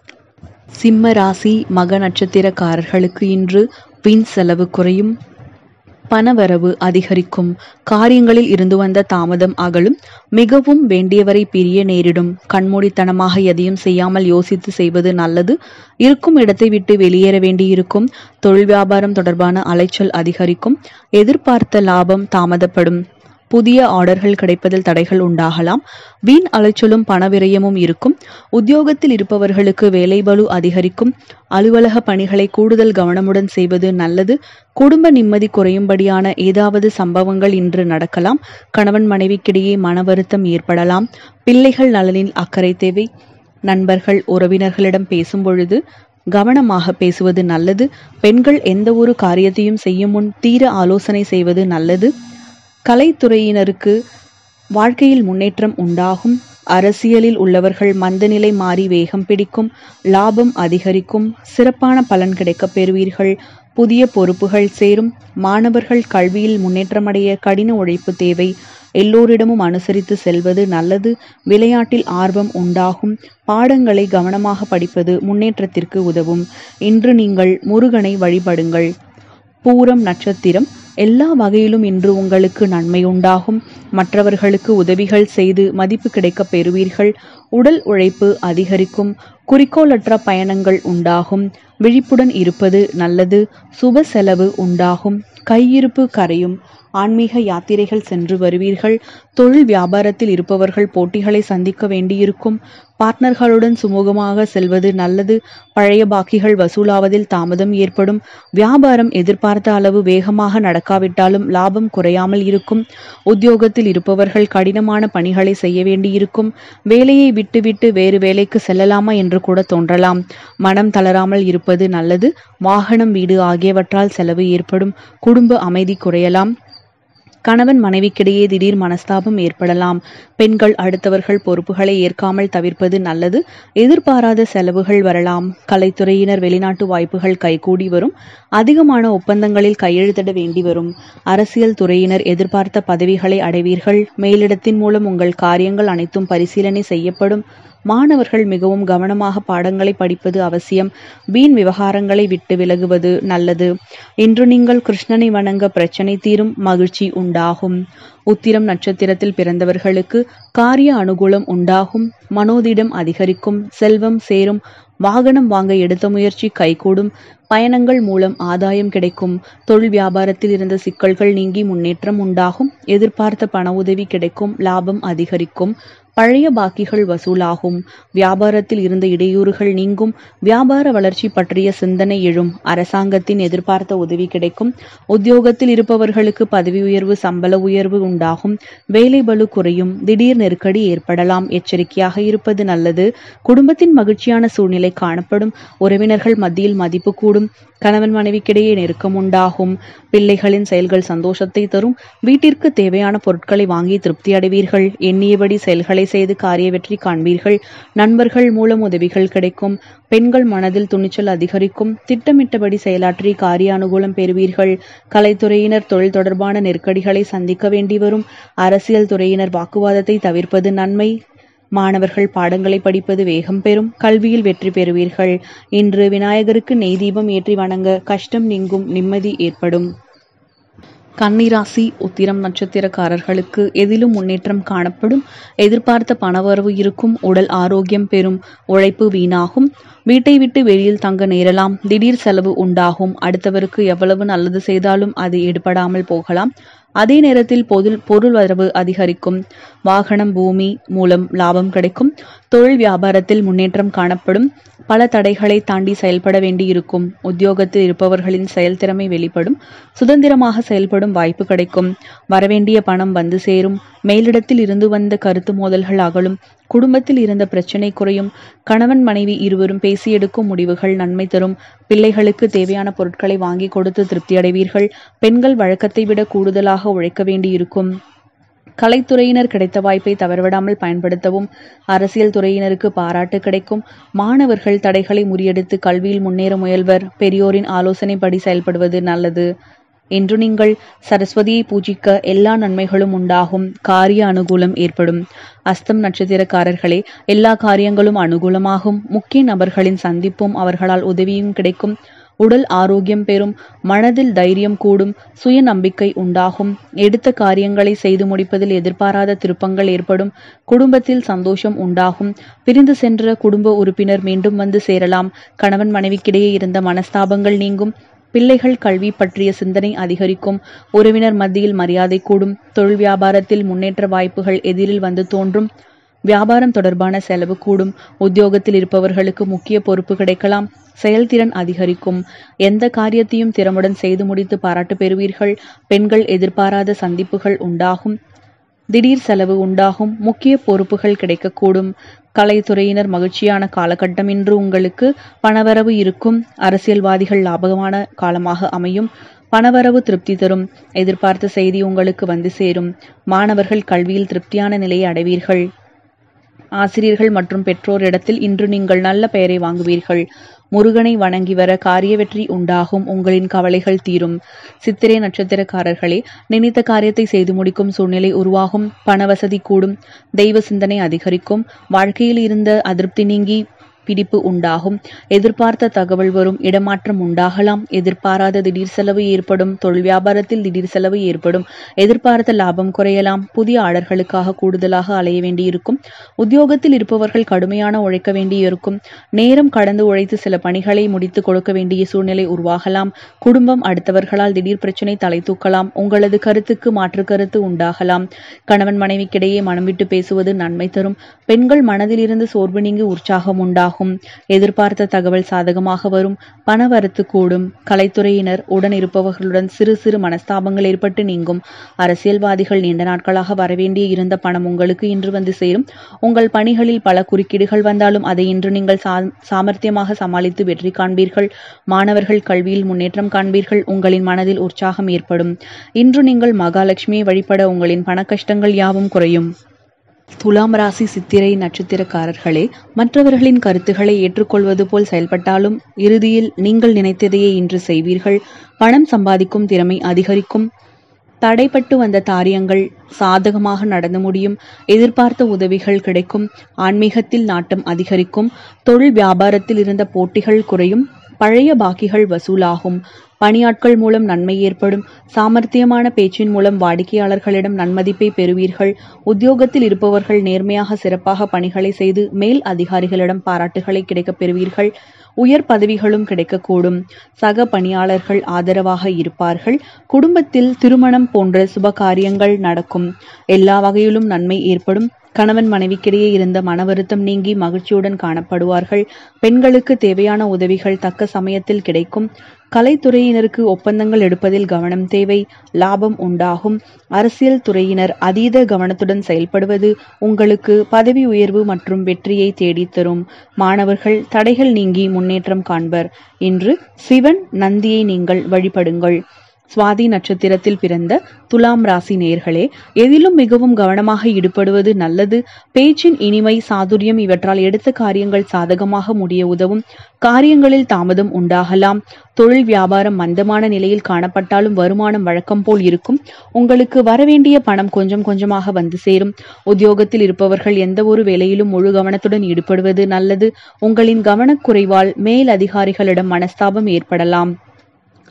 சிம்ம ராசி மக நட்சத்திரக்காரர்களுக்கு இன்று வீண் செலவு குறையும் பணவரவு அதிகரிக்கும் காரியங்களில் இருந்து வந்த தாமதம் அகலும் மிகவும் வேண்டியவரை பிரிய நேரிடும் கண்மூடித்தனமாக எதையும் செய்யாமல் யோசித்து செய்வது நல்லது இருக்கும் இடத்தை விட்டு வெளியேற வேண்டியிருக்கும் தொழில் வியாபாரம் தொடர்பான அலைச்சல் அதிகரிக்கும் எதிர்பார்த்த லாபம் தாமதப்படும் புதிய ஆர்டர்கள் கிடைப்பதில் தடைகள் உண்டாகலாம் வீண் அலைச்சலும் பணவிரயமும் இருக்கும் உத்தியோகத்தில் இருப்பவர்களுக்கு வேலைபளு அதிகரிக்கும் அலுவலக பணிகளை கூடுதல் கவனமுடன் செய்வது நல்லது குடும்ப நிம்மதி குறையும்படியான ஏதாவது சம்பவங்கள் இன்று நடக்கலாம் கணவன் மனைவிக்கிடையே மன வருத்தம் ஏற்படலாம் பிள்ளைகள் நலனில் அக்கறை தேவை நண்பர்கள் உறவினர்களிடம் பேசும் பொழுது கவனமாக பேசுவது நல்லது பெண்கள் எந்த ஒரு காரியத்தையும் செய்யும் முன் தீர ஆலோசனை செய்வது நல்லது கலைத்துறையினருக்கு வாழ்க்கையில் முன்னேற்றம் உண்டாகும் அரசியலில் உள்ளவர்கள் மந்தநிலை மாறி வேகம் பிடிக்கும் லாபம் அதிகரிக்கும் சிறப்பான பலன் கிடைக்கப் பெறுவீர்கள் புதிய பொறுப்புகள் சேரும் மாணவர்கள் கல்வியில் முன்னேற்றமடைய கடின உழைப்பு தேவை எல்லோரிடமும் அனுசரித்து செல்வது நல்லது விளையாட்டில் ஆர்வம் உண்டாகும் பாடங்களை கவனமாக படிப்பது முன்னேற்றத்திற்கு உதவும் இன்று நீங்கள் முருகனை வழிபடுங்கள் பூரம் நட்சத்திரம் எல்லா வகையிலும் இன்று உங்களுக்கு நன்மை உண்டாகும் மற்றவர்களுக்கு உதவிகள் செய்து மதிப்பு கிடைக்கப் பெறுவீர்கள் உடல் உழைப்பு அதிகரிக்கும் குறிக்கோளற்ற பயணங்கள் உண்டாகும் விழிப்புடன் இருப்பது நல்லது சுப செலவு உண்டாகும் கையிருப்பு கரையும் ஆன்மீக யாத்திரைகள் சென்று வருவீர்கள் தொழில் வியாபாரத்தில் இருப்பவர்கள் போட்டிகளை சந்திக்க வேண்டியிருக்கும் பார்ட்னர்களுடன் சுமூகமாக செல்வது நல்லது பழைய பாக்கிகள் வசூலாவதில் தாமதம் ஏற்படும் வியாபாரம் எதிர்பார்த்த அளவு வேகமாக நடக்காவிட்டாலும் லாபம் குறையாமல் இருக்கும் உத்தியோகத்தில் இருப்பவர்கள் கடினமான பணிகளை செய்ய வேண்டியிருக்கும் வேலையை விட்டுவிட்டு வேறு வேலைக்கு செல்லலாமா என்று கூட தோன்றலாம் மனம் தளராமல் இருப்பது நல்லது வாகனம் வீடு ஆகியவற்றால் செலவு ஏற்படும் குடும்ப அமைதி குறையலாம் கணவன் மனைவிக்கிடையே திடீர் மனஸ்தாபம் ஏற்படலாம் பெண்கள் அடுத்தவர்கள் பொறுப்புகளை ஏற்காமல் தவிர்ப்பது நல்லது எதிர்பாராத செலவுகள் வரலாம் கலைத்துறையினர் வெளிநாட்டு வாய்ப்புகள் கைகூடி வரும் அதிகமான ஒப்பந்தங்களில் கையெழுத்திட வேண்டி வரும் அரசியல் துறையினர் எதிர்பார்த்த பதவிகளை அடைவீர்கள் மேலிடத்தின் மூலம் உங்கள் காரியங்கள் அனைத்தும் பரிசீலனை செய்யப்படும் மாணவர்கள் மிகவும் கவனமாக பாடங்களை படிப்பது அவசியம் வீண் விவகாரங்களை விட்டு விலகுவது நல்லது இன்று நீங்கள் கிருஷ்ணனை வணங்க பிரச்சனை தீரும் மகிழ்ச்சி உண்டாகும் உத்திரம் நட்சத்திரத்தில் பிறந்தவர்களுக்கு காரிய அனுகூலம் உண்டாகும் மனோதிடம் அதிகரிக்கும் செல்வம் சேரும் வாகனம் வாங்க எடுத்த முயற்சி கைகூடும் பயணங்கள் மூலம் ஆதாயம் கிடைக்கும் தொழில் வியாபாரத்தில் இருந்த சிக்கல்கள் நீங்கி முன்னேற்றம் உண்டாகும் எதிர்பார்த்த பண உதவி கிடைக்கும் லாபம் அதிகரிக்கும் பழைய பாக்கிகள் வசூலாகும் வியாபாரத்தில் இருந்த இடையூறுகள் நீங்கும் வியாபார வளர்ச்சி பற்றிய சிந்தனை எழும் அரசாங்கத்தின் எதிர்பார்த்த உதவி கிடைக்கும் உத்தியோகத்தில் இருப்பவர்களுக்கு பதவி உயர்வு சம்பள உயர்வு உண்டாகும் வேலை பளு குறையும் திடீர் நெருக்கடி ஏற்படலாம் எச்சரிக்கையாக இருப்பது நல்லது குடும்பத்தின் மகிழ்ச்சியான சூழ்நிலை காணப்படும் உறவினர்கள் மத்தியில் மதிப்பு கூடும் கணவன் மனைவிக்கிடையே நெருக்கம் உண்டாகும் பிள்ளைகளின் செயல்கள் சந்தோஷத்தை தரும் வீட்டிற்கு தேவையான பொருட்களை வாங்கி திருப்தி அடைவீர்கள் எண்ணியபடி செயல்களை செய்து காரிய வெற்றி காண்பீர்கள் நண்பர்கள் மூலம் உதவிகள் கிடைக்கும் பெண்கள் மனதில் துணிச்சல் அதிகரிக்கும் திட்டமிட்டபடி செயலாற்றி காரிய அனுகூலம் பெறுவீர்கள் கலைத்துறையினர் தொழில் தொடர்பான நெருக்கடிகளை சந்திக்க வேண்டி வரும் அரசியல் துறையினர் வாக்குவாதத்தை தவிர்ப்பது நன்மை மாணவர்கள் பாடங்களை படிப்பது வேகம் பெறும் கல்வியில் வெற்றி பெறுவீர்கள் இன்று விநாயகருக்கு நெய் தீபம் ஏற்றி வணங்க கஷ்டம் நீங்கும் நிம்மதி ஏற்படும் கன்னிராசி உத்திரம் நட்சத்திரக்காரர்களுக்கு எதிலும் முன்னேற்றம் காணப்படும் எதிர்பார்த்த பணவரவு இருக்கும் உடல் ஆரோக்கியம் பெறும் உழைப்பு வீணாகும் வீட்டை விட்டு வெளியில் தங்க நேரலாம் திடீர் செலவு உண்டாகும் அடுத்தவருக்கு எவ்வளவு நல்லது செய்தாலும் அது எடுபடாமல் போகலாம் அதே நேரத்தில் பொருள் பொருள் வரவு அதிகரிக்கும் வாகனம் பூமி மூலம் லாபம் கிடைக்கும் தொழில் வியாபாரத்தில் முன்னேற்றம் காணப்படும் பல தடைகளை தாண்டி செயல்பட வேண்டியிருக்கும் உத்தியோகத்தில் இருப்பவர்களின் செயல்திறமை வெளிப்படும் சுதந்திரமாக செயல்படும் வாய்ப்பு கிடைக்கும் வரவேண்டிய பணம் வந்து சேரும் மேலிடத்தில் இருந்து வந்த கருத்து மோதல்கள் அகலும் குடும்பத்தில் இருந்த பிரச்சனை குறையும் கணவன் மனைவி இருவரும் பேசி எடுக்கும் முடிவுகள் நன்மை தரும் பிள்ளைகளுக்கு தேவையான பொருட்களை வாங்கி கொடுத்து திருப்தி அடைவீர்கள் பெண்கள் வழக்கத்தை விட கூடுதலாக உழைக்க வேண்டியிருக்கும் கலைத்துறையினர் கிடைத்த வாய்ப்பை தவறவிடாமல் பயன்படுத்தவும் அரசியல் துறையினருக்கு பாராட்டு கிடைக்கும் மாணவர்கள் தடைகளை முறியடித்து கல்வியில் முன்னேற முயல்வர் பெரியோரின் ஆலோசனைப்படி செயல்படுவது நல்லது இன்று நீங்கள் சரஸ்வதியை பூஜிக்க எல்லா நன்மைகளும் உண்டாகும் காரிய அனுகூலம் ஏற்படும் அஸ்தம் நட்சத்திரக்காரர்களே எல்லா காரியங்களும் அனுகூலமாகும் முக்கிய நபர்களின் சந்திப்பும் அவர்களால் உதவியும் கிடைக்கும் உடல் ஆரோக்கியம் பெறும் மனதில் தைரியம் கூடும் சுய நம்பிக்கை உண்டாகும் எடுத்த காரியங்களை செய்து முடிப்பதில் எதிர்பாராத திருப்பங்கள் ஏற்படும் குடும்பத்தில் சந்தோஷம் உண்டாகும் பிரிந்து சென்ற குடும்ப உறுப்பினர் மீண்டும் வந்து சேரலாம் கணவன் மனைவிக்கிடையே இருந்த மனஸ்தாபங்கள் நீங்கும் பிள்ளைகள் கல்வி பற்றிய சிந்தனை அதிகரிக்கும் உறவினர் மத்தியில் மரியாதை கூடும் தொழில் வியாபாரத்தில் முன்னேற்ற வாய்ப்புகள் எதிரில் வந்து தோன்றும் வியாபாரம் தொடர்பான செலவு கூடும் உத்தியோகத்தில் இருப்பவர்களுக்கு முக்கிய பொறுப்பு கிடைக்கலாம் செயல்திறன் அதிகரிக்கும் எந்த காரியத்தையும் திறமுடன் செய்து முடித்து பாராட்டு பெறுவீர்கள் பெண்கள் எதிர்பாராத சந்திப்புகள் உண்டாகும் திடீர் செலவு உண்டாகும் முக்கிய பொறுப்புகள் கிடைக்கக்கூடும் கலைத்துறையினர் மகிழ்ச்சியான காலகட்டம் இன்று உங்களுக்கு பணவரவு இருக்கும் அரசியல்வாதிகள் லாபகமான காலமாக அமையும் பணவரவு திருப்தி தரும் எதிர்பார்த்த செய்தி உங்களுக்கு வந்து சேரும் மாணவர்கள் கல்வியில் திருப்தியான நிலையை அடைவீர்கள் ஆசிரியர்கள் மற்றும் பெற்றோரிடத்தில் இன்று நீங்கள் நல்ல பெயரை வாங்குவீர்கள் முருகனை வணங்கி வர காரிய வெற்றி உண்டாகும் உங்களின் கவலைகள் தீரும் சித்திரை நட்சத்திரக்காரர்களே நினைத்த காரியத்தை செய்து முடிக்கும் சூழ்நிலை உருவாகும் பணவசதி கூடும் தெய்வ சிந்தனை அதிகரிக்கும் வாழ்க்கையில் இருந்த அதிருப்தி நீங்கி பிடிப்பு உண்டாகும் எதிர்பார்த்த தகவல் வரும் இடமாற்றம் உண்டாகலாம் எதிர்பாராத திடீர் செலவு ஏற்படும் தொழில் வியாபாரத்தில் திடீர் செலவு ஏற்படும் எதிர்பார்த்த லாபம் குறையலாம் புதிய ஆர்டர்களுக்காக கூடுதலாக அலைய வேண்டியிருக்கும் உத்தியோகத்தில் இருப்பவர்கள் கடுமையான உழைக்க வேண்டியிருக்கும் நேரம் கடந்து உழைத்து சில பணிகளை முடித்து கொடுக்க வேண்டிய சூழ்நிலை உருவாகலாம் குடும்பம் அடுத்தவர்களால் திடீர் பிரச்சனை தலை தூக்கலாம் உங்களது கருத்துக்கு மாற்று கருத்து உண்டாகலாம் கணவன் மனைவிக்கிடையே மனம் விட்டு பேசுவது நன்மை தரும் பெண்கள் மனதில் இருந்து சோர்வு நீங்கி உற்சாகம் உண்டாகும் ஆகும் எதிர்பார்த்த தகவல் சாதகமாக வரும் பணவரத்து கூடும் கலைத்துறையினர் உடன் இருப்பவர்களுடன் சிறு சிறு மனஸ்தாபங்கள் ஏற்பட்டு நீங்கும் அரசியல்வாதிகள் நீண்ட நாட்களாக வரவேண்டிய இருந்த பணம் உங்களுக்கு இன்று வந்து சேரும் உங்கள் பணிகளில் பல குறுக்கீடுகள் வந்தாலும் அதை இன்று நீங்கள் சாமர்த்தியமாக சமாளித்து வெற்றி காண்பீர்கள் மாணவர்கள் கல்வியில் முன்னேற்றம் காண்பீர்கள் உங்களின் மனதில் உற்சாகம் ஏற்படும் இன்று நீங்கள் மகாலட்சுமியை வழிபட உங்களின் பண கஷ்டங்கள் யாவும் குறையும் துலாம் ராசி சித்திரை நட்சத்திரக்காரர்களே மற்றவர்களின் கருத்துக்களை ஏற்றுக்கொள்வது போல் செயல்பட்டாலும் இறுதியில் நீங்கள் நினைத்ததையே இன்று செய்வீர்கள் பணம் சம்பாதிக்கும் திறமை அதிகரிக்கும் தடைப்பட்டு வந்த காரியங்கள் சாதகமாக நடந்து முடியும் எதிர்பார்த்த உதவிகள் கிடைக்கும் ஆன்மீகத்தில் நாட்டம் அதிகரிக்கும் தொழில் வியாபாரத்தில் இருந்த போட்டிகள் குறையும் பழைய பாக்கிகள் வசூலாகும் பணியாட்கள் மூலம் நன்மை ஏற்படும் சாமர்த்தியமான பேச்சின் மூலம் வாடிக்கையாளர்களிடம் நன்மதிப்பை பெறுவீர்கள் உத்தியோகத்தில் இருப்பவர்கள் நேர்மையாக சிறப்பாக பணிகளை செய்து மேல் அதிகாரிகளிடம் பாராட்டுகளை கிடைக்கப் பெறுவீர்கள் உயர் பதவிகளும் கிடைக்கக்கூடும் சக பணியாளர்கள் ஆதரவாக இருப்பார்கள் குடும்பத்தில் திருமணம் போன்ற சுப காரியங்கள் நடக்கும் எல்லா வகையிலும் நன்மை ஏற்படும் கணவன் மனைவிக்கிடையே இருந்த மன வருத்தம் நீங்கி மகிழ்ச்சியுடன் காணப்படுவார்கள் பெண்களுக்கு தேவையான உதவிகள் தக்க சமயத்தில் கிடைக்கும் கலைத்துறையினருக்கு ஒப்பந்தங்கள் எடுப்பதில் கவனம் தேவை லாபம் உண்டாகும் அரசியல் துறையினர் அதீத கவனத்துடன் செயல்படுவது உங்களுக்கு பதவி உயர்வு மற்றும் வெற்றியை தேடித்தரும் மாணவர்கள் தடைகள் நீங்கி முன்னேற்றம் காண்பர் இன்று சிவன் நந்தியை நீங்கள் வழிபடுங்கள் சுவாதி நட்சத்திரத்தில் பிறந்த துலாம் ராசி நேர்களே எதிலும் மிகவும் கவனமாக ஈடுபடுவது நல்லது பேச்சின் இனிமை சாதுரியம் இவற்றால் எடுத்த காரியங்கள் சாதகமாக முடிய உதவும் காரியங்களில் தாமதம் உண்டாகலாம் தொழில் வியாபாரம் மந்தமான நிலையில் காணப்பட்டாலும் வருமானம் வழக்கம் போல் இருக்கும் உங்களுக்கு வரவேண்டிய பணம் கொஞ்சம் கொஞ்சமாக வந்து சேரும் உத்தியோகத்தில் இருப்பவர்கள் எந்த ஒரு வேலையிலும் முழு கவனத்துடன் ஈடுபடுவது நல்லது உங்களின் கவனக்குறைவால் மேல் அதிகாரிகளிடம் மனஸ்தாபம் ஏற்படலாம்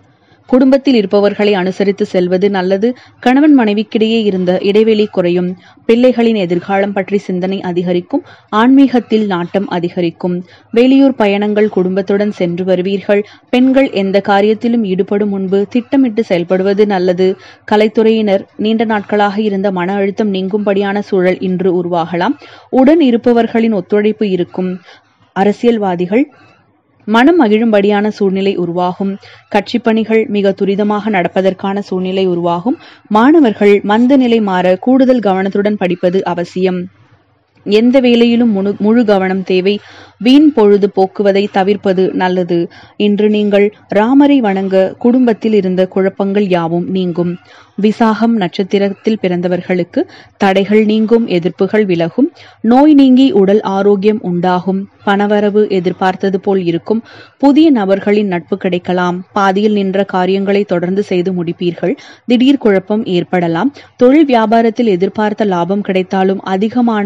குடும்பத்தில் இருப்பவர்களை அனுசரித்து செல்வது நல்லது கணவன் மனைவிக்கிடையே இருந்த இடைவெளி குறையும் பிள்ளைகளின் எதிர்காலம் பற்றி சிந்தனை அதிகரிக்கும் ஆன்மீகத்தில் நாட்டம் அதிகரிக்கும் வெளியூர் பயணங்கள் குடும்பத்துடன் சென்று வருவீர்கள் பெண்கள் எந்த காரியத்திலும் ஈடுபடும் முன்பு திட்டமிட்டு செயல்படுவது நல்லது கலைத்துறையினர் நீண்ட நாட்களாக இருந்த மன அழுத்தம் நீங்கும்படியான சூழல் இன்று உருவாகலாம் உடன் இருப்பவர்களின் ஒத்துழைப்பு இருக்கும் அரசியல்வாதிகள் மனம் மகிழும்படியான சூழ்நிலை உருவாகும் கட்சி பணிகள் மிக துரிதமாக நடப்பதற்கான சூழ்நிலை உருவாகும் மாணவர்கள் மந்த நிலை மாற கூடுதல் கவனத்துடன் படிப்பது அவசியம் எந்த வேலையிலும் முழு முழு கவனம் தேவை வீண் பொழுது போக்குவதை தவிர்ப்பது நல்லது இன்று நீங்கள் ராமரை வணங்க குடும்பத்தில் இருந்த குழப்பங்கள் யாவும் நீங்கும் விசாகம் நட்சத்திரத்தில் பிறந்தவர்களுக்கு தடைகள் நீங்கும் எதிர்ப்புகள் விலகும் நோய் நீங்கி உடல் ஆரோக்கியம் உண்டாகும் பணவரவு எதிர்பார்த்தது போல் இருக்கும் புதிய நபர்களின் நட்பு கிடைக்கலாம் பாதியில் நின்ற காரியங்களை தொடர்ந்து செய்து முடிப்பீர்கள் திடீர் குழப்பம் ஏற்படலாம் தொழில் வியாபாரத்தில் எதிர்பார்த்த லாபம் கிடைத்தாலும் அதிகமான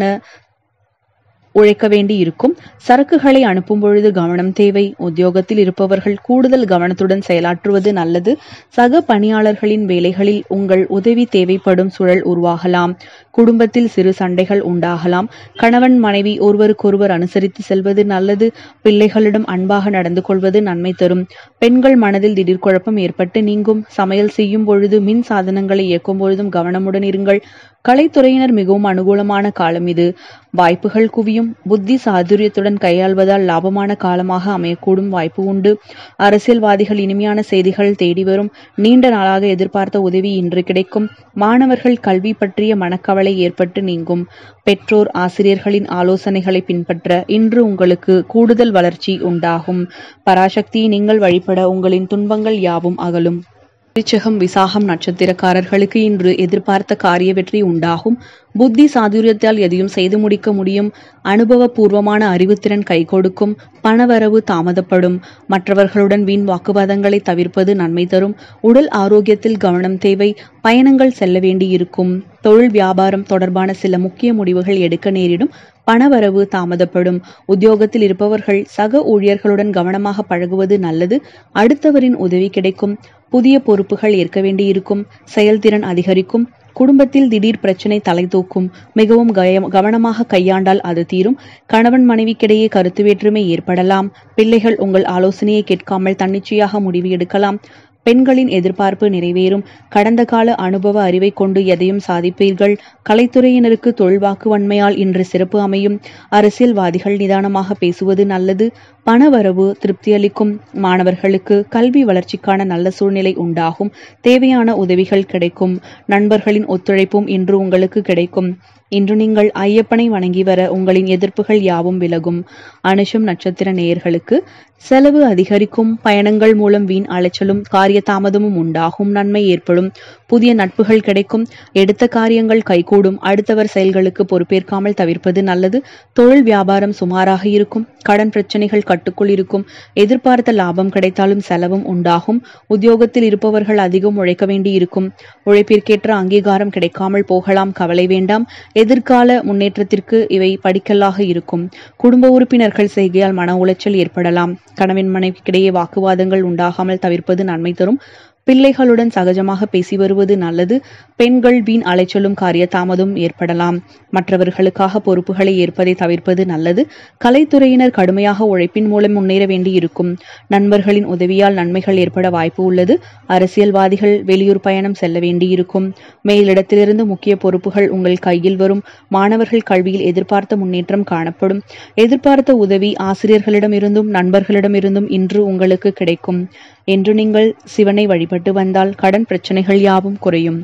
உழைக்க வேண்டி இருக்கும் சரக்குகளை அனுப்பும் பொழுது கவனம் தேவை உத்தியோகத்தில் இருப்பவர்கள் கூடுதல் கவனத்துடன் செயலாற்றுவது நல்லது சக பணியாளர்களின் வேலைகளில் உங்கள் உதவி தேவைப்படும் சூழல் உருவாகலாம் குடும்பத்தில் சிறு சண்டைகள் உண்டாகலாம் கணவன் மனைவி ஒருவருக்கொருவர் அனுசரித்து செல்வது நல்லது பிள்ளைகளிடம் அன்பாக நடந்து கொள்வது நன்மை தரும் பெண்கள் மனதில் திடீர் குழப்பம் ஏற்பட்டு நீங்கும் சமையல் செய்யும் பொழுது மின் சாதனங்களை இயக்கும் பொழுதும் கவனமுடன் இருங்கள் கலைத்துறையினர் மிகவும் அனுகூலமான காலம் இது வாய்ப்புகள் குவியும் புத்தி சாதுரியத்துடன் கையாள்வதால் லாபமான காலமாக அமையக்கூடும் வாய்ப்பு உண்டு அரசியல்வாதிகள் இனிமையான செய்திகள் தேடி வரும் நீண்ட நாளாக எதிர்பார்த்த உதவி இன்று கிடைக்கும் மாணவர்கள் கல்வி பற்றிய மனக்கவலை ஏற்பட்டு நீங்கும் பெற்றோர் ஆசிரியர்களின் ஆலோசனைகளை பின்பற்ற இன்று உங்களுக்கு கூடுதல் வளர்ச்சி உண்டாகும் பராசக்தியை நீங்கள் வழிபட உங்களின் துன்பங்கள் யாவும் அகலும் விருச்சகம் விசாகம் நட்சத்திரக்காரர்களுக்கு இன்று எதிர்பார்த்த காரிய வெற்றி உண்டாகும் புத்தி சாதுரியத்தால் எதையும் செய்து முடிக்க முடியும் அனுபவபூர்வமான அறிவுத்திறன் கை கொடுக்கும் பணவரவு தாமதப்படும் மற்றவர்களுடன் வீண் வாக்குவாதங்களை தவிர்ப்பது நன்மை தரும் உடல் ஆரோக்கியத்தில் கவனம் தேவை பயணங்கள் செல்ல வேண்டியிருக்கும் தொழில் வியாபாரம் தொடர்பான சில முக்கிய முடிவுகள் எடுக்க நேரிடும் பணவரவு தாமதப்படும் உத்தியோகத்தில் இருப்பவர்கள் சக ஊழியர்களுடன் கவனமாக பழகுவது நல்லது அடுத்தவரின் உதவி கிடைக்கும் புதிய பொறுப்புகள் ஏற்க வேண்டியிருக்கும் செயல்திறன் அதிகரிக்கும் குடும்பத்தில் திடீர் பிரச்சனை தலை தூக்கும் மிகவும் கய- கவனமாக கையாண்டால் அது தீரும் கணவன் மனைவிக்கிடையே கருத்து வேற்றுமை ஏற்படலாம் பிள்ளைகள் உங்கள் ஆலோசனையை கேட்காமல் தன்னிச்சையாக முடிவு எடுக்கலாம் பெண்களின் எதிர்பார்ப்பு நிறைவேறும் கடந்த கால அனுபவ அறிவை கொண்டு எதையும் சாதிப்பீர்கள் கலைத்துறையினருக்கு தொழில்வாக்கு வன்மையால் இன்று சிறப்பு அமையும் அரசியல்வாதிகள் நிதானமாக பேசுவது நல்லது பணவரவு திருப்தியளிக்கும் மாணவர்களுக்கு கல்வி வளர்ச்சிக்கான நல்ல சூழ்நிலை உண்டாகும் தேவையான உதவிகள் கிடைக்கும் நண்பர்களின் ஒத்துழைப்பும் இன்று உங்களுக்கு கிடைக்கும் இன்று நீங்கள் ஐயப்பனை வணங்கி வர உங்களின் எதிர்ப்புகள் யாவும் விலகும் அனுஷம் நட்சத்திர நேயர்களுக்கு செலவு அதிகரிக்கும் பயணங்கள் மூலம் வீண் அலைச்சலும் காரிய தாமதமும் உண்டாகும் நன்மை ஏற்படும் புதிய நட்புகள் கிடைக்கும் எடுத்த காரியங்கள் கைகூடும் அடுத்தவர் செயல்களுக்கு பொறுப்பேற்காமல் தவிர்ப்பது நல்லது தொழில் வியாபாரம் சுமாராக இருக்கும் கடன் பிரச்சனைகள் கட்டுக்குள் இருக்கும் எதிர்பார்த்த லாபம் கிடைத்தாலும் செலவும் உண்டாகும் உத்தியோகத்தில் இருப்பவர்கள் அதிகம் உழைக்க வேண்டி இருக்கும் உழைப்பிற்கேற்ற அங்கீகாரம் கிடைக்காமல் போகலாம் கவலை வேண்டாம் எதிர்கால முன்னேற்றத்திற்கு இவை படிக்கல்லாக இருக்கும் குடும்ப உறுப்பினர்கள் செய்கையால் மன உளைச்சல் ஏற்படலாம் கணவன் மனைவிக்கிடையே வாக்குவாதங்கள் உண்டாகாமல் தவிர்ப்பது நன்மை தரும் பிள்ளைகளுடன் சகஜமாக பேசி வருவது நல்லது பெண்கள் வீண் அலைச்சலும் காரிய தாமதம் ஏற்படலாம் மற்றவர்களுக்காக பொறுப்புகளை ஏற்பதை தவிர்ப்பது நல்லது கலைத்துறையினர் கடுமையாக உழைப்பின் மூலம் முன்னேற வேண்டியிருக்கும் நண்பர்களின் உதவியால் நன்மைகள் ஏற்பட வாய்ப்பு உள்ளது அரசியல்வாதிகள் வெளியூர் பயணம் செல்ல வேண்டியிருக்கும் மேலிடத்திலிருந்து முக்கிய பொறுப்புகள் உங்கள் கையில் வரும் மாணவர்கள் கல்வியில் எதிர்பார்த்த முன்னேற்றம் காணப்படும் எதிர்பார்த்த உதவி ஆசிரியர்களிடமிருந்தும் நண்பர்களிடமிருந்தும் இன்று உங்களுக்கு கிடைக்கும் என்று நீங்கள் சிவனை வழிபட்டு வந்தால் கடன் பிரச்சனைகள் யாவும் குறையும்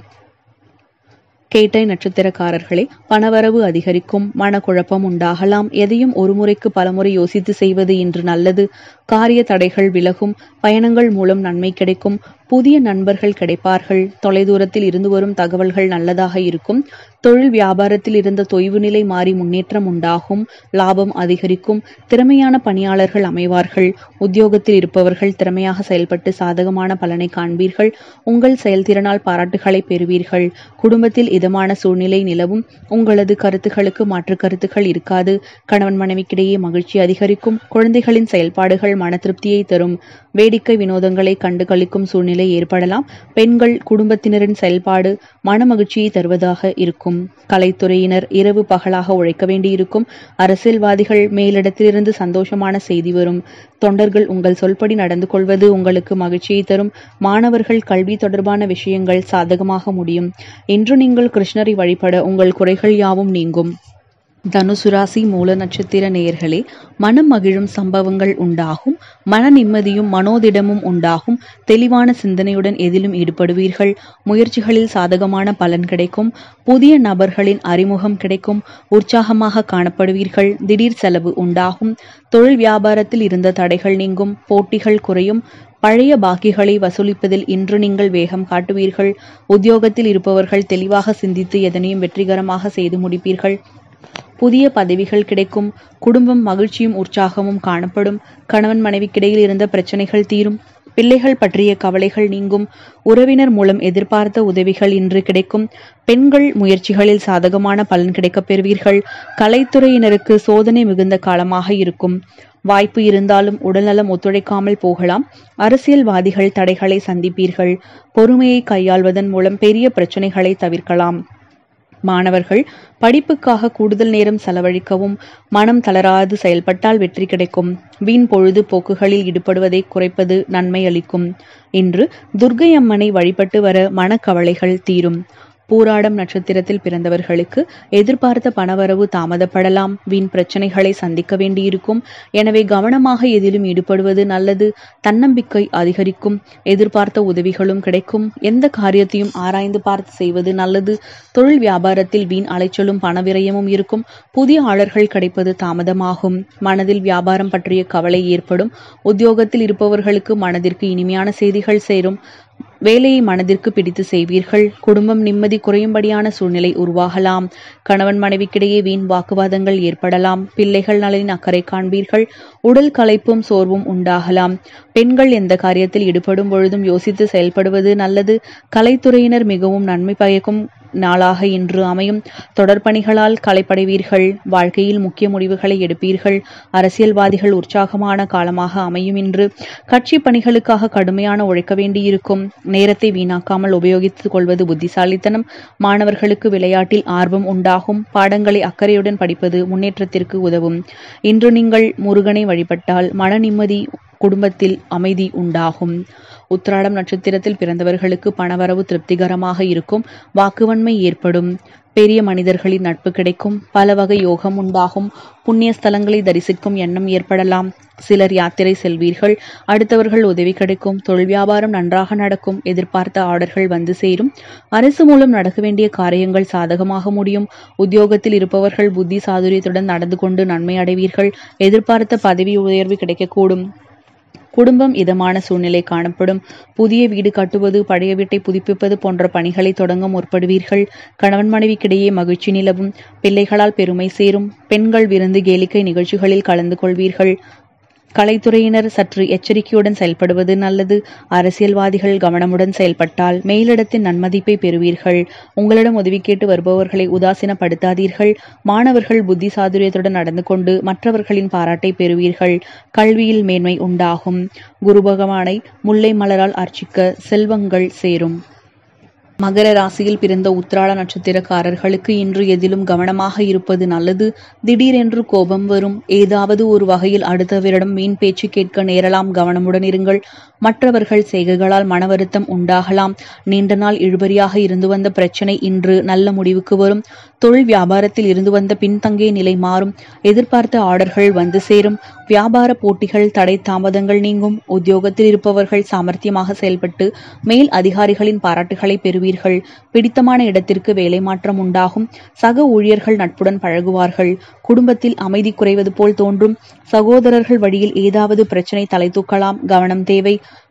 கேட்டை நட்சத்திரக்காரர்களே பணவரவு அதிகரிக்கும் மனக்குழப்பம் உண்டாகலாம் எதையும் ஒரு முறைக்கு பலமுறை யோசித்து செய்வது இன்று நல்லது காரிய தடைகள் விலகும் பயணங்கள் மூலம் நன்மை கிடைக்கும் புதிய நண்பர்கள் கிடைப்பார்கள் தொலைதூரத்தில் இருந்து வரும் தகவல்கள் நல்லதாக இருக்கும் தொழில் வியாபாரத்தில் இருந்த தொய்வு நிலை மாறி முன்னேற்றம் உண்டாகும் லாபம் அதிகரிக்கும் திறமையான பணியாளர்கள் அமைவார்கள் உத்தியோகத்தில் இருப்பவர்கள் திறமையாக செயல்பட்டு சாதகமான பலனை காண்பீர்கள் உங்கள் செயல்திறனால் பாராட்டுகளை பெறுவீர்கள் குடும்பத்தில் இதமான சூழ்நிலை நிலவும் உங்களது கருத்துகளுக்கு மாற்று கருத்துகள் இருக்காது கணவன் மனைவிக்கிடையே மகிழ்ச்சி அதிகரிக்கும் குழந்தைகளின் செயல்பாடுகள் மன திருப்தியை தரும் வேடிக்கை வினோதங்களை கண்டு கழிக்கும் சூழ்நிலை ஏற்படலாம் பெண்கள் குடும்பத்தினரின் செயல்பாடு மன மகிழ்ச்சியை தருவதாக இருக்கும் கலைத்துறையினர் இரவு பகலாக உழைக்க வேண்டியிருக்கும் அரசியல்வாதிகள் மேலிடத்திலிருந்து சந்தோஷமான செய்தி வரும் தொண்டர்கள் உங்கள் சொல்படி நடந்து கொள்வது உங்களுக்கு மகிழ்ச்சியை தரும் மாணவர்கள் கல்வி தொடர்பான விஷயங்கள் சாதகமாக முடியும் இன்று நீங்கள் கிருஷ்ணரை வழிபட உங்கள் குறைகள் யாவும் நீங்கும் தனுசு ராசி மூல நட்சத்திர நேயர்களே மனம் மகிழும் சம்பவங்கள் உண்டாகும் மன நிம்மதியும் மனோதிடமும் உண்டாகும் தெளிவான சிந்தனையுடன் எதிலும் ஈடுபடுவீர்கள் முயற்சிகளில் சாதகமான பலன் கிடைக்கும் புதிய நபர்களின் அறிமுகம் கிடைக்கும் உற்சாகமாக காணப்படுவீர்கள் திடீர் செலவு உண்டாகும் தொழில் வியாபாரத்தில் இருந்த தடைகள் நீங்கும் போட்டிகள் குறையும் பழைய பாக்கிகளை வசூலிப்பதில் இன்று நீங்கள் வேகம் காட்டுவீர்கள் உத்தியோகத்தில் இருப்பவர்கள் தெளிவாக சிந்தித்து எதனையும் வெற்றிகரமாக செய்து முடிப்பீர்கள் புதிய பதவிகள் கிடைக்கும் குடும்பம் மகிழ்ச்சியும் உற்சாகமும் காணப்படும் கணவன் மனைவிக்கிடையில் இருந்த பிரச்சனைகள் தீரும் பிள்ளைகள் பற்றிய கவலைகள் நீங்கும் உறவினர் மூலம் எதிர்பார்த்த உதவிகள் இன்று கிடைக்கும் பெண்கள் முயற்சிகளில் சாதகமான பலன் கிடைக்கப் பெறுவீர்கள் கலைத்துறையினருக்கு சோதனை மிகுந்த காலமாக இருக்கும் வாய்ப்பு இருந்தாலும் உடல்நலம் ஒத்துழைக்காமல் போகலாம் அரசியல்வாதிகள் தடைகளை சந்திப்பீர்கள் பொறுமையை கையாள்வதன் மூலம் பெரிய பிரச்சனைகளை தவிர்க்கலாம் மாணவர்கள் படிப்புக்காக கூடுதல் நேரம் செலவழிக்கவும் மனம் தளராது செயல்பட்டால் வெற்றி கிடைக்கும் வீண் பொழுது போக்குகளில் ஈடுபடுவதை குறைப்பது நன்மை அளிக்கும் இன்று துர்க்கை அம்மனை வழிபட்டு வர மனக்கவலைகள் தீரும் பூராடம் நட்சத்திரத்தில் பிறந்தவர்களுக்கு எதிர்பார்த்த பணவரவு தாமதப்படலாம் வீண் பிரச்சனைகளை சந்திக்க வேண்டியிருக்கும் எனவே கவனமாக எதிலும் ஈடுபடுவது நல்லது தன்னம்பிக்கை அதிகரிக்கும் எதிர்பார்த்த உதவிகளும் கிடைக்கும் எந்த காரியத்தையும் ஆராய்ந்து பார்த்து செய்வது நல்லது தொழில் வியாபாரத்தில் வீண் அலைச்சலும் பணவிரயமும் இருக்கும் புதிய ஆளர்கள் கிடைப்பது தாமதமாகும் மனதில் வியாபாரம் பற்றிய கவலை ஏற்படும் உத்தியோகத்தில் இருப்பவர்களுக்கு மனதிற்கு இனிமையான செய்திகள் சேரும் வேலையை மனதிற்கு பிடித்து செய்வீர்கள் குடும்பம் நிம்மதி குறையும்படியான சூழ்நிலை உருவாகலாம் கணவன் மனைவிக்கிடையே வீண் வாக்குவாதங்கள் ஏற்படலாம் பிள்ளைகள் நலனின் அக்கறை காண்பீர்கள் உடல் களைப்பும் சோர்வும் உண்டாகலாம் பெண்கள் எந்த காரியத்தில் ஈடுபடும் பொழுதும் யோசித்து செயல்படுவது நல்லது கலைத்துறையினர் மிகவும் நன்மை பயக்கும் நாளாக இன்று அமையும் தொடர்பணிகளால் களைப்படைவீர்கள் வாழ்க்கையில் முக்கிய முடிவுகளை எடுப்பீர்கள் அரசியல்வாதிகள் உற்சாகமான காலமாக அமையும் இன்று கட்சி பணிகளுக்காக கடுமையான உழைக்க வேண்டியிருக்கும் நேரத்தை வீணாக்காமல் உபயோகித்துக் கொள்வது புத்திசாலித்தனம் மாணவர்களுக்கு விளையாட்டில் ஆர்வம் உண்டாகும் பாடங்களை அக்கறையுடன் படிப்பது முன்னேற்றத்திற்கு உதவும் இன்று நீங்கள் முருகனை வழிபட்டால் மன நிம்மதி குடும்பத்தில் அமைதி உண்டாகும் உத்திராடம் நட்சத்திரத்தில் பிறந்தவர்களுக்கு பணவரவு திருப்திகரமாக இருக்கும் வாக்குவன்மை ஏற்படும் பெரிய மனிதர்களின் நட்பு கிடைக்கும் பல வகை யோகம் உண்டாகும் புண்ணிய ஸ்தலங்களை தரிசிக்கும் எண்ணம் ஏற்படலாம் சிலர் யாத்திரை செல்வீர்கள் அடுத்தவர்கள் உதவி கிடைக்கும் தொழில் வியாபாரம் நன்றாக நடக்கும் எதிர்பார்த்த ஆர்டர்கள் வந்து சேரும் அரசு மூலம் நடக்க வேண்டிய காரியங்கள் சாதகமாக முடியும் உத்தியோகத்தில் இருப்பவர்கள் புத்தி சாதுரியத்துடன் நடந்து கொண்டு நன்மை அடைவீர்கள் எதிர்பார்த்த பதவி உயர்வு கிடைக்கக்கூடும் குடும்பம் இதமான சூழ்நிலை காணப்படும் புதிய வீடு கட்டுவது பழைய வீட்டை புதுப்பிப்பது போன்ற பணிகளை தொடங்க முற்படுவீர்கள் கணவன் மனைவிக்கிடையே மகிழ்ச்சி நிலவும் பிள்ளைகளால் பெருமை சேரும் பெண்கள் விருந்து கேளிக்கை நிகழ்ச்சிகளில் கலந்து கொள்வீர்கள் கலைத்துறையினர் சற்று எச்சரிக்கையுடன் செயல்படுவது நல்லது அரசியல்வாதிகள் கவனமுடன் செயல்பட்டால் மேலிடத்தின் நன்மதிப்பை பெறுவீர்கள் உங்களிடம் உதவி கேட்டு வருபவர்களை உதாசீனப்படுத்தாதீர்கள் மாணவர்கள் புத்தி சாதுரியத்துடன் நடந்து கொண்டு மற்றவர்களின் பாராட்டை பெறுவீர்கள் கல்வியில் மேன்மை உண்டாகும் குரு பகவானை முல்லை மலரால் அர்ச்சிக்க செல்வங்கள் சேரும் மகர ராசியில் பிறந்த உத்திராட நட்சத்திரக்காரர்களுக்கு இன்று எதிலும் கவனமாக இருப்பது நல்லது திடீரென்று கோபம் வரும் ஏதாவது ஒரு வகையில் அடுத்தவரிடம் வீண் பேச்சு கேட்க நேரலாம் கவனமுடன் இருங்கள் மற்றவர்கள் செய்கைகளால் மன வருத்தம் உண்டாகலாம் நீண்ட நாள் இழுபறியாக இருந்து வந்த பிரச்சனை இன்று நல்ல முடிவுக்கு வரும் தொழில் வியாபாரத்தில் இருந்து வந்த பின்தங்கிய நிலை மாறும் எதிர்பார்த்த ஆர்டர்கள் வந்து சேரும் வியாபார போட்டிகள் தடை தாமதங்கள் நீங்கும் உத்தியோகத்தில் இருப்பவர்கள் சாமர்த்தியமாக செயல்பட்டு மேல் அதிகாரிகளின் பாராட்டுகளை பெறுவீர்கள் பிடித்தமான இடத்திற்கு வேலை மாற்றம் உண்டாகும் சக ஊழியர்கள் நட்புடன் பழகுவார்கள் குடும்பத்தில் அமைதி குறைவது போல் தோன்றும் சகோதரர்கள் வழியில் ஏதாவது பிரச்சனை தலை தூக்கலாம் கவனம் தேவை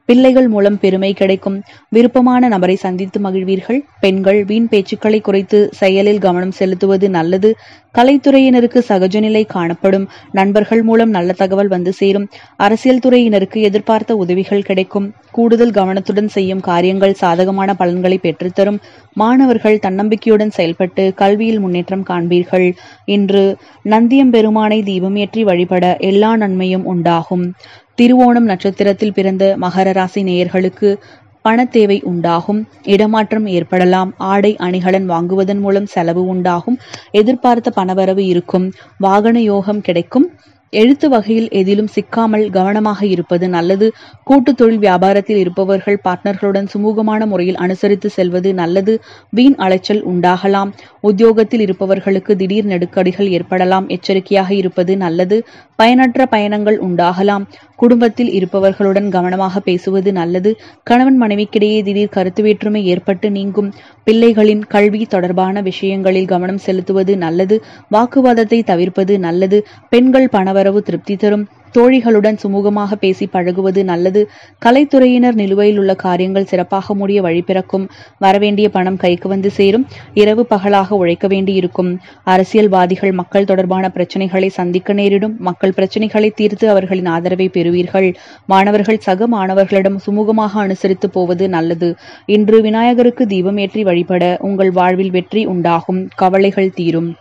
பிள்ளைகள் மூலம் பெருமை கிடைக்கும் விருப்பமான நபரை சந்தித்து மகிழ்வீர்கள் பெண்கள் வீண் பேச்சுக்களை குறைத்து செயலில் கவனம் செலுத்துவது நல்லது கலைத்துறையினருக்கு சகஜ நிலை காணப்படும் நண்பர்கள் மூலம் நல்ல தகவல் வந்து சேரும் அரசியல் துறையினருக்கு எதிர்பார்த்த உதவிகள் கிடைக்கும் கூடுதல் கவனத்துடன் செய்யும் காரியங்கள் சாதகமான பலன்களை பெற்றுத்தரும் மாணவர்கள் தன்னம்பிக்கையுடன் செயல்பட்டு கல்வியில் முன்னேற்றம் காண்பீர்கள் இன்று நந்தியம்பெருமானை தீபமேற்றி வழிபட எல்லா நன்மையும் உண்டாகும் திருவோணம் நட்சத்திரத்தில் பிறந்த மகர ராசி நேயர்களுக்கு பணத்தேவை உண்டாகும் இடமாற்றம் ஏற்படலாம் ஆடை அணிகலன் வாங்குவதன் மூலம் செலவு உண்டாகும் எதிர்பார்த்த பணவரவு இருக்கும் வாகன யோகம் கிடைக்கும் எழுத்து வகையில் எதிலும் சிக்காமல் கவனமாக இருப்பது நல்லது கூட்டு தொழில் வியாபாரத்தில் இருப்பவர்கள் பார்ட்னர்களுடன் சுமூகமான முறையில் அனுசரித்து செல்வது நல்லது வீண் அலைச்சல் உண்டாகலாம் உத்தியோகத்தில் இருப்பவர்களுக்கு திடீர் நெருக்கடிகள் ஏற்படலாம் எச்சரிக்கையாக இருப்பது நல்லது பயனற்ற பயணங்கள் உண்டாகலாம் குடும்பத்தில் இருப்பவர்களுடன் கவனமாக பேசுவது நல்லது கணவன் மனைவிக்கிடையே திடீர் கருத்து வேற்றுமை ஏற்பட்டு நீங்கும் பிள்ளைகளின் கல்வி தொடர்பான விஷயங்களில் கவனம் செலுத்துவது நல்லது வாக்குவாதத்தை தவிர்ப்பது நல்லது பெண்கள் பணவரவு திருப்தி தரும் தோழிகளுடன் சுமூகமாக பேசி பழகுவது நல்லது கலைத்துறையினர் நிலுவையில் உள்ள காரியங்கள் சிறப்பாக முடிய வழிபிறக்கும் வரவேண்டிய பணம் கைக்கு வந்து சேரும் இரவு பகலாக உழைக்க வேண்டியிருக்கும் அரசியல்வாதிகள் மக்கள் தொடர்பான பிரச்சனைகளை சந்திக்க நேரிடும் மக்கள் பிரச்சனைகளை தீர்த்து அவர்களின் ஆதரவை பெறுவீர்கள் மாணவர்கள் சக மாணவர்களிடம் சுமூகமாக அனுசரித்து போவது நல்லது இன்று விநாயகருக்கு தீபம் ஏற்றி வழிபட உங்கள் வாழ்வில் வெற்றி உண்டாகும் கவலைகள் தீரும்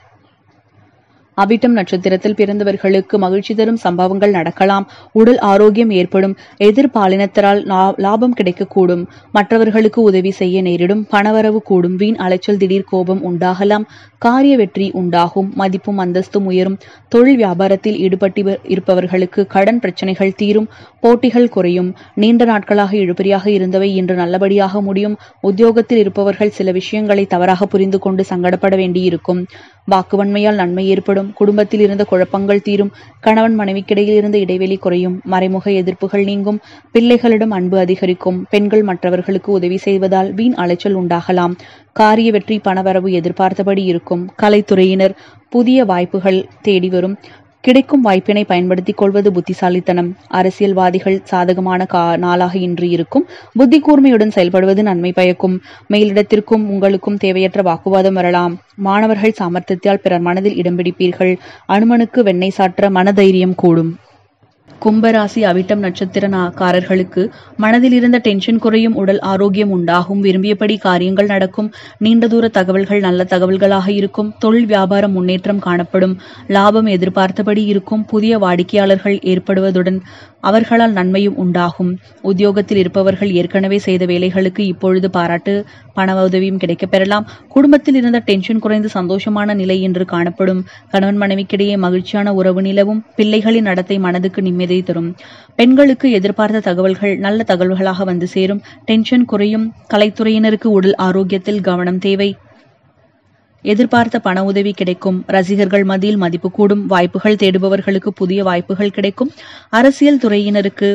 அவிட்டம் நட்சத்திரத்தில் பிறந்தவர்களுக்கு மகிழ்ச்சி தரும் சம்பவங்கள் நடக்கலாம் உடல் ஆரோக்கியம் ஏற்படும் எதிர்பாலினத்தரால் லா- லாபம் கிடைக்கக்கூடும் மற்றவர்களுக்கு உதவி செய்ய நேரிடும் பணவரவு கூடும் வீண் அலைச்சல் திடீர் கோபம் உண்டாகலாம் காரிய வெற்றி உண்டாகும் மதிப்பும் அந்தஸ்தும் உயரும் தொழில் வியாபாரத்தில் ஈடுபட்டு இருப்பவர்களுக்கு கடன் பிரச்சனைகள் தீரும் போட்டிகள் குறையும் நீண்ட நாட்களாக இழுபறியாக இருந்தவை இன்று நல்லபடியாக முடியும் உத்தியோகத்தில் இருப்பவர்கள் சில விஷயங்களை தவறாக புரிந்து கொண்டு சங்கடப்பட வேண்டியிருக்கும் வாக்குவன்மையால் நன்மை ஏற்படும் குடும்பத்தில் இருந்த குழப்பங்கள் தீரும் கணவன் மனைவிக்கிடையில் இருந்த இடைவெளி குறையும் மறைமுக எதிர்ப்புகள் நீங்கும் பிள்ளைகளிடம் அன்பு அதிகரிக்கும் பெண்கள் மற்றவர்களுக்கு உதவி செய்வதால் வீண் அலைச்சல் உண்டாகலாம் காரிய வெற்றி பணவரவு எதிர்பார்த்தபடி இருக்கும் கலைத்துறையினர் புதிய வாய்ப்புகள் தேடி வரும் கிடைக்கும் வாய்ப்பினை பயன்படுத்திக் கொள்வது புத்திசாலித்தனம் அரசியல்வாதிகள் சாதகமான கா நாளாக இன்று இருக்கும் புத்தி கூர்மையுடன் செயல்படுவது நன்மை பயக்கும் மேலிடத்திற்கும் உங்களுக்கும் தேவையற்ற வாக்குவாதம் வரலாம் மாணவர்கள் சாமர்த்தியத்தால் பிறர் மனதில் இடம் பிடிப்பீர்கள் அனுமனுக்கு வெண்ணெய் சாற்ற மனதைரியம் கூடும் கும்பராசி அவிட்டம் நட்சத்திரக்காரர்களுக்கு மனதில் இருந்த டென்ஷன் குறையும் உடல் ஆரோக்கியம் உண்டாகும் விரும்பியபடி காரியங்கள் நடக்கும் நீண்ட தூர தகவல்கள் நல்ல தகவல்களாக இருக்கும் தொழில் வியாபாரம் முன்னேற்றம் காணப்படும் லாபம் எதிர்பார்த்தபடி இருக்கும் புதிய வாடிக்கையாளர்கள் ஏற்படுவதுடன் அவர்களால் நன்மையும் உண்டாகும் உத்தியோகத்தில் இருப்பவர்கள் ஏற்கனவே செய்த வேலைகளுக்கு இப்பொழுது பாராட்டு பண உதவியும் கிடைக்கப் பெறலாம் குடும்பத்தில் இருந்த டென்ஷன் குறைந்து சந்தோஷமான நிலை இன்று காணப்படும் கணவன் மனைவிக்கிடையே மகிழ்ச்சியான உறவு நிலவும் பிள்ளைகளின் நடத்தை மனதுக்கு நிம்மதியை தரும் பெண்களுக்கு எதிர்பார்த்த தகவல்கள் நல்ல தகவல்களாக வந்து சேரும் டென்ஷன் குறையும் கலைத்துறையினருக்கு உடல் ஆரோக்கியத்தில் கவனம் தேவை எதிர்பார்த்த பண உதவி கிடைக்கும் ரசிகர்கள் மத்தியில் மதிப்பு கூடும் வாய்ப்புகள் தேடுபவர்களுக்கு புதிய வாய்ப்புகள் கிடைக்கும் அரசியல் துறையினருக்கு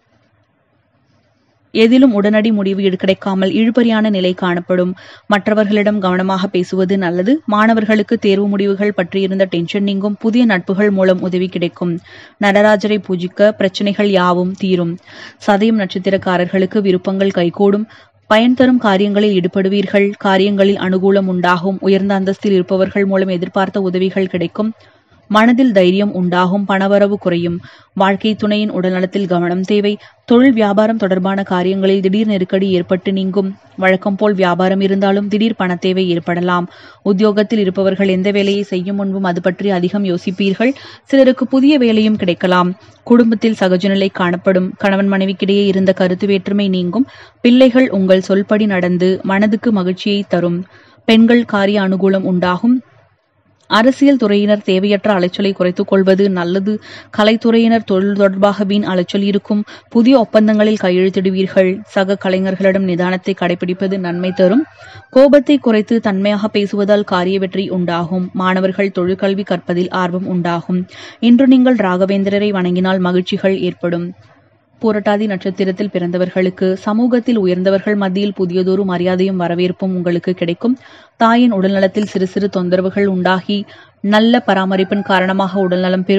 எதிலும் உடனடி முடிவு எடு- கிடைக்காமல் இழுபறியான நிலை காணப்படும் மற்றவர்களிடம் கவனமாக பேசுவது நல்லது மாணவர்களுக்கு தேர்வு முடிவுகள் பற்றியிருந்த டென்ஷன் நீங்கும் புதிய நட்புகள் மூலம் உதவி கிடைக்கும் நடராஜரை பூஜிக்க பிரச்சனைகள் யாவும் தீரும் சதயம் நட்சத்திரக்காரர்களுக்கு விருப்பங்கள் கைகூடும் பயன் தரும் காரியங்களில் ஈடுபடுவீர்கள் காரியங்களில் அனுகூலம் உண்டாகும் உயர்ந்த அந்தஸ்தில் இருப்பவர்கள் மூலம் எதிர்பார்த்த உதவிகள் கிடைக்கும் மனதில் தைரியம் உண்டாகும் பணவரவு குறையும் வாழ்க்கை துணையின் உடல்நலத்தில் கவனம் தேவை தொழில் வியாபாரம் தொடர்பான காரியங்களில் திடீர் நெருக்கடி ஏற்பட்டு நீங்கும் வழக்கம் போல் வியாபாரம் இருந்தாலும் திடீர் பண தேவை ஏற்படலாம் உத்தியோகத்தில் இருப்பவர்கள் எந்த வேலையை செய்யும் முன்பும் அது பற்றி அதிகம் யோசிப்பீர்கள் சிலருக்கு புதிய வேலையும் கிடைக்கலாம் குடும்பத்தில் சகஜநிலை காணப்படும் கணவன் மனைவிக்கிடையே இருந்த கருத்து வேற்றுமை நீங்கும் பிள்ளைகள் உங்கள் சொல்படி நடந்து மனதுக்கு மகிழ்ச்சியை தரும் பெண்கள் காரிய அனுகூலம் உண்டாகும் அரசியல் துறையினர் தேவையற்ற அலைச்சலை குறைத்துக் கொள்வது நல்லது கலைத்துறையினர் தொழில் தொடர்பாக வீண் அலைச்சல் இருக்கும் புதிய ஒப்பந்தங்களில் கையெழுத்திடுவீர்கள் சக கலைஞர்களிடம் நிதானத்தை கடைபிடிப்பது நன்மை தரும் கோபத்தை குறைத்து தன்மையாக பேசுவதால் காரிய வெற்றி உண்டாகும் மாணவர்கள் தொழிற்கல்வி கற்பதில் ஆர்வம் உண்டாகும் இன்று நீங்கள் ராகவேந்திரரை வணங்கினால் மகிழ்ச்சிகள் ஏற்படும் பூரட்டாதி நட்சத்திரத்தில் பிறந்தவர்களுக்கு சமூகத்தில் உயர்ந்தவர்கள் மத்தியில் புதியதொரு மரியாதையும் வரவேற்பும் உங்களுக்கு கிடைக்கும் தாயின் உடல்நலத்தில் சிறு சிறு தொந்தரவுகள் உண்டாகி நல்ல பராமரிப்பின் காரணமாக உடல்நலம் பெறும்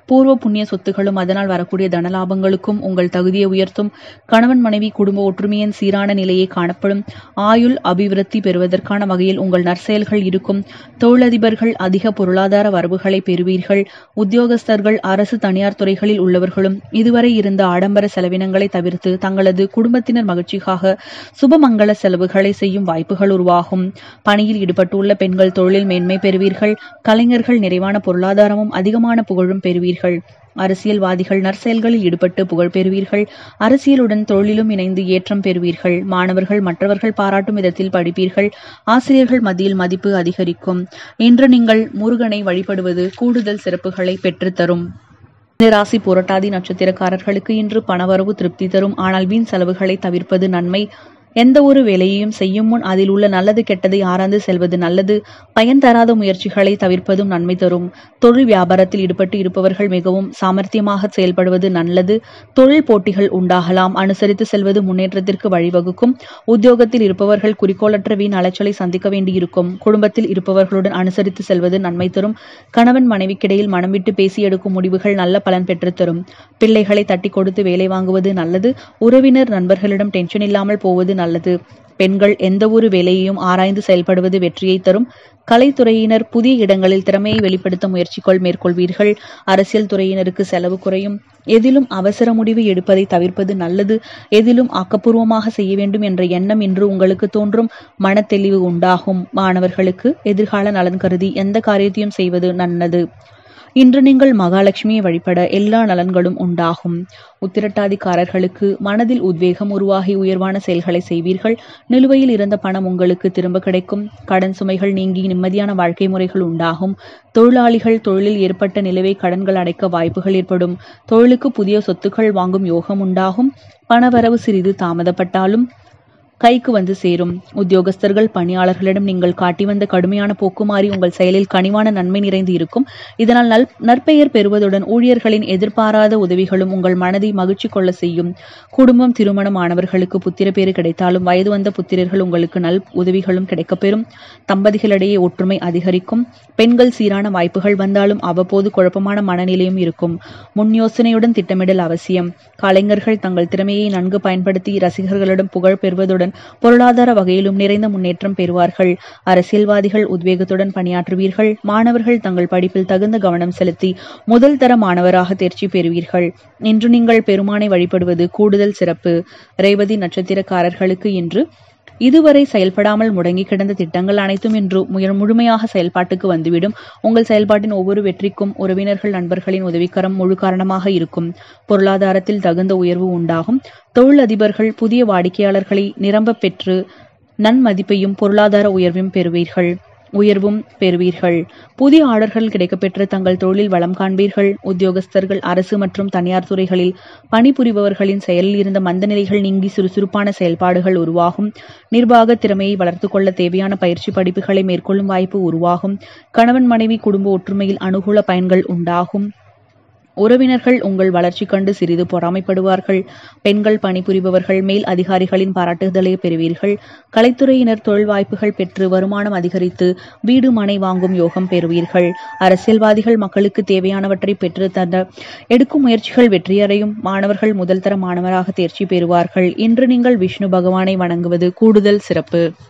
பூர்வ புண்ணிய சொத்துகளும் அதனால் வரக்கூடிய தனலாபங்களுக்கும் உங்கள் தகுதியை உயர்த்தும் கணவன் மனைவி குடும்ப ஒற்றுமையின் சீரான நிலையே காணப்படும் ஆயுள் அபிவிருத்தி பெறுவதற்கான வகையில் உங்கள் நற்செயல்கள் இருக்கும் தொழிலதிபர்கள் அதிக பொருளாதார வரவுகளை பெறுவீர்கள் உத்தியோகஸ்தர்கள் அரசு தனியார் துறைகளில் உள்ளவர்களும் இதுவரை இருந்த ஆடம்பர செலவினங்களை தவிர்த்து தங்களது குடும்பத்தினர் மகிழ்ச்சிக்காக சுபமங்கள செலவுகளை செய்யும் வாய்ப்புகள் உருவாகும் பணியில் ஈடுபட்டுள்ள பெண்கள் தொழிலில் மேன்மை பெறுவீர்கள் கலைஞர்கள் நிறைவான பொருளாதாரமும் அதிகமான புகழும் பெறுவீர்கள் அரசியல்வாதிகள் நற்செயல்களில் ஈடுபட்டு புகழ் பெறுவீர்கள் அரசியலுடன் தொழிலும் இணைந்து ஏற்றம் பெறுவீர்கள் மாணவர்கள் மற்றவர்கள் பாராட்டும் விதத்தில் படிப்பீர்கள் ஆசிரியர்கள் மத்தியில் மதிப்பு அதிகரிக்கும் இன்று நீங்கள் முருகனை வழிபடுவது கூடுதல் சிறப்புகளை பெற்றுத்தரும் இந்த ராசி புரட்டாதி நட்சத்திரக்காரர்களுக்கு இன்று பணவரவு திருப்தி தரும் ஆனால் வீண் செலவுகளை தவிர்ப்பது நன்மை எந்த ஒரு வேலையையும் செய்யும் முன் அதில் உள்ள நல்லது கெட்டதை ஆராய்ந்து செல்வது நல்லது பயன் தராத முயற்சிகளை தவிர்ப்பதும் நன்மை தரும் தொழில் வியாபாரத்தில் ஈடுபட்டு இருப்பவர்கள் மிகவும் சாமர்த்தியமாக செயல்படுவது நல்லது தொழில் போட்டிகள் உண்டாகலாம் அனுசரித்து செல்வது முன்னேற்றத்திற்கு வழிவகுக்கும் உத்தியோகத்தில் இருப்பவர்கள் குறிக்கோளற்ற வீண் அலைச்சலை சந்திக்க வேண்டியிருக்கும் குடும்பத்தில் இருப்பவர்களுடன் அனுசரித்து செல்வது நன்மை தரும் கணவன் மனைவிக்கிடையில் மனம் விட்டு பேசி எடுக்கும் முடிவுகள் நல்ல பலன் பெற்றுத்தரும் பிள்ளைகளை தட்டி கொடுத்து வேலை வாங்குவது நல்லது உறவினர் நண்பர்களிடம் டென்ஷன் இல்லாமல் போவது நல்லது பெண்கள் எந்த ஒரு வேலையையும் ஆராய்ந்து செயல்படுவது வெற்றியை தரும் கலைத்துறையினர் புதிய இடங்களில் திறமையை வெளிப்படுத்த முயற்சிகள் மேற்கொள்வீர்கள் அரசியல் துறையினருக்கு செலவு குறையும் எதிலும் அவசர முடிவு எடுப்பதை தவிர்ப்பது நல்லது எதிலும் ஆக்கப்பூர்வமாக செய்ய வேண்டும் என்ற எண்ணம் இன்று உங்களுக்கு தோன்றும் மனத்தெளிவு உண்டாகும் மாணவர்களுக்கு எதிர்கால நலன் கருதி எந்த காரியத்தையும் செய்வது நல்லது இன்று நீங்கள் மகாலட்சுமியை வழிபட எல்லா நலன்களும் உண்டாகும் உத்திரட்டாதிக்காரர்களுக்கு மனதில் உத்வேகம் உருவாகி உயர்வான செயல்களை செய்வீர்கள் நிலுவையில் இருந்த பணம் உங்களுக்கு திரும்ப கிடைக்கும் கடன் சுமைகள் நீங்கி நிம்மதியான வாழ்க்கை முறைகள் உண்டாகும் தொழிலாளிகள் தொழிலில் ஏற்பட்ட நிலுவை கடன்கள் அடைக்க வாய்ப்புகள் ஏற்படும் தொழிலுக்கு புதிய சொத்துக்கள் வாங்கும் யோகம் உண்டாகும் பணவரவு சிறிது தாமதப்பட்டாலும் கைக்கு வந்து சேரும் உத்தியோகஸ்தர்கள் பணியாளர்களிடம் நீங்கள் காட்டி வந்த கடுமையான போக்கு மாறி உங்கள் செயலில் கனிவான நன்மை நிறைந்து இருக்கும் இதனால் நல் நற்பெயர் பெறுவதுடன் ஊழியர்களின் எதிர்பாராத உதவிகளும் உங்கள் மனதை மகிழ்ச்சி கொள்ள செய்யும் குடும்பம் திருமணம் ஆனவர்களுக்கு புத்திர பேறு கிடைத்தாலும் வயது வந்த புத்திரர்கள் உங்களுக்கு நல் உதவிகளும் கிடைக்கப்பெறும் தம்பதிகளிடையே ஒற்றுமை அதிகரிக்கும் பெண்கள் சீரான வாய்ப்புகள் வந்தாலும் அவ்வப்போது குழப்பமான மனநிலையும் இருக்கும் முன் யோசனையுடன் திட்டமிடல் அவசியம் கலைஞர்கள் தங்கள் திறமையை நன்கு பயன்படுத்தி ரசிகர்களிடம் புகழ் பெறுவதுடன் பொருளாதார வகையிலும் நிறைந்த முன்னேற்றம் பெறுவார்கள் அரசியல்வாதிகள் உத்வேகத்துடன் பணியாற்றுவீர்கள் மாணவர்கள் தங்கள் படிப்பில் தகுந்த கவனம் செலுத்தி முதல் தர மாணவராக தேர்ச்சி பெறுவீர்கள் இன்று நீங்கள் பெருமானை வழிபடுவது கூடுதல் சிறப்பு ரேவதி நட்சத்திரக்காரர்களுக்கு இன்று இதுவரை செயல்படாமல் முடங்கி கிடந்த திட்டங்கள் அனைத்தும் இன்று முய- முழுமையாக செயல்பாட்டுக்கு வந்துவிடும் உங்கள் செயல்பாட்டின் ஒவ்வொரு வெற்றிக்கும் உறவினர்கள் நண்பர்களின் உதவிக்கரம் முழு காரணமாக இருக்கும் பொருளாதாரத்தில் தகுந்த உயர்வு உண்டாகும் தொழிலதிபர்கள் புதிய வாடிக்கையாளர்களை நிரம்ப பெற்று நன்மதிப்பையும் பொருளாதார உயர்வையும் பெறுவீர்கள் உயர்வும் பெறுவீர்கள் புதிய ஆர்டர்கள் கிடைக்கப்பெற்று தங்கள் தொழிலில் வளம் காண்பீர்கள் உத்தியோகஸ்தர்கள் அரசு மற்றும் தனியார் துறைகளில் பணிபுரிபவர்களின் செயலில் இருந்த மந்தநிலைகள் நீங்கி சுறுசுறுப்பான செயல்பாடுகள் உருவாகும் நிர்வாக திறமையை வளர்த்துக் கொள்ள தேவையான பயிற்சி படிப்புகளை மேற்கொள்ளும் வாய்ப்பு உருவாகும் கணவன் மனைவி குடும்ப ஒற்றுமையில் அனுகூல பயன்கள் உண்டாகும் உறவினர்கள் உங்கள் வளர்ச்சி கண்டு சிறிது பொறாமைப்படுவார்கள் பெண்கள் பணிபுரிபவர்கள் மேல் அதிகாரிகளின் பாராட்டுதலை பெறுவீர்கள் கலைத்துறையினர் தொழில் வாய்ப்புகள் பெற்று வருமானம் அதிகரித்து வீடு மனை வாங்கும் யோகம் பெறுவீர்கள் அரசியல்வாதிகள் மக்களுக்கு தேவையானவற்றை பெற்று தந்த எடுக்கும் முயற்சிகள் வெற்றியடையும் மாணவர்கள் முதல் தர மாணவராக தேர்ச்சி பெறுவார்கள் இன்று நீங்கள் விஷ்ணு பகவானை வணங்குவது கூடுதல் சிறப்பு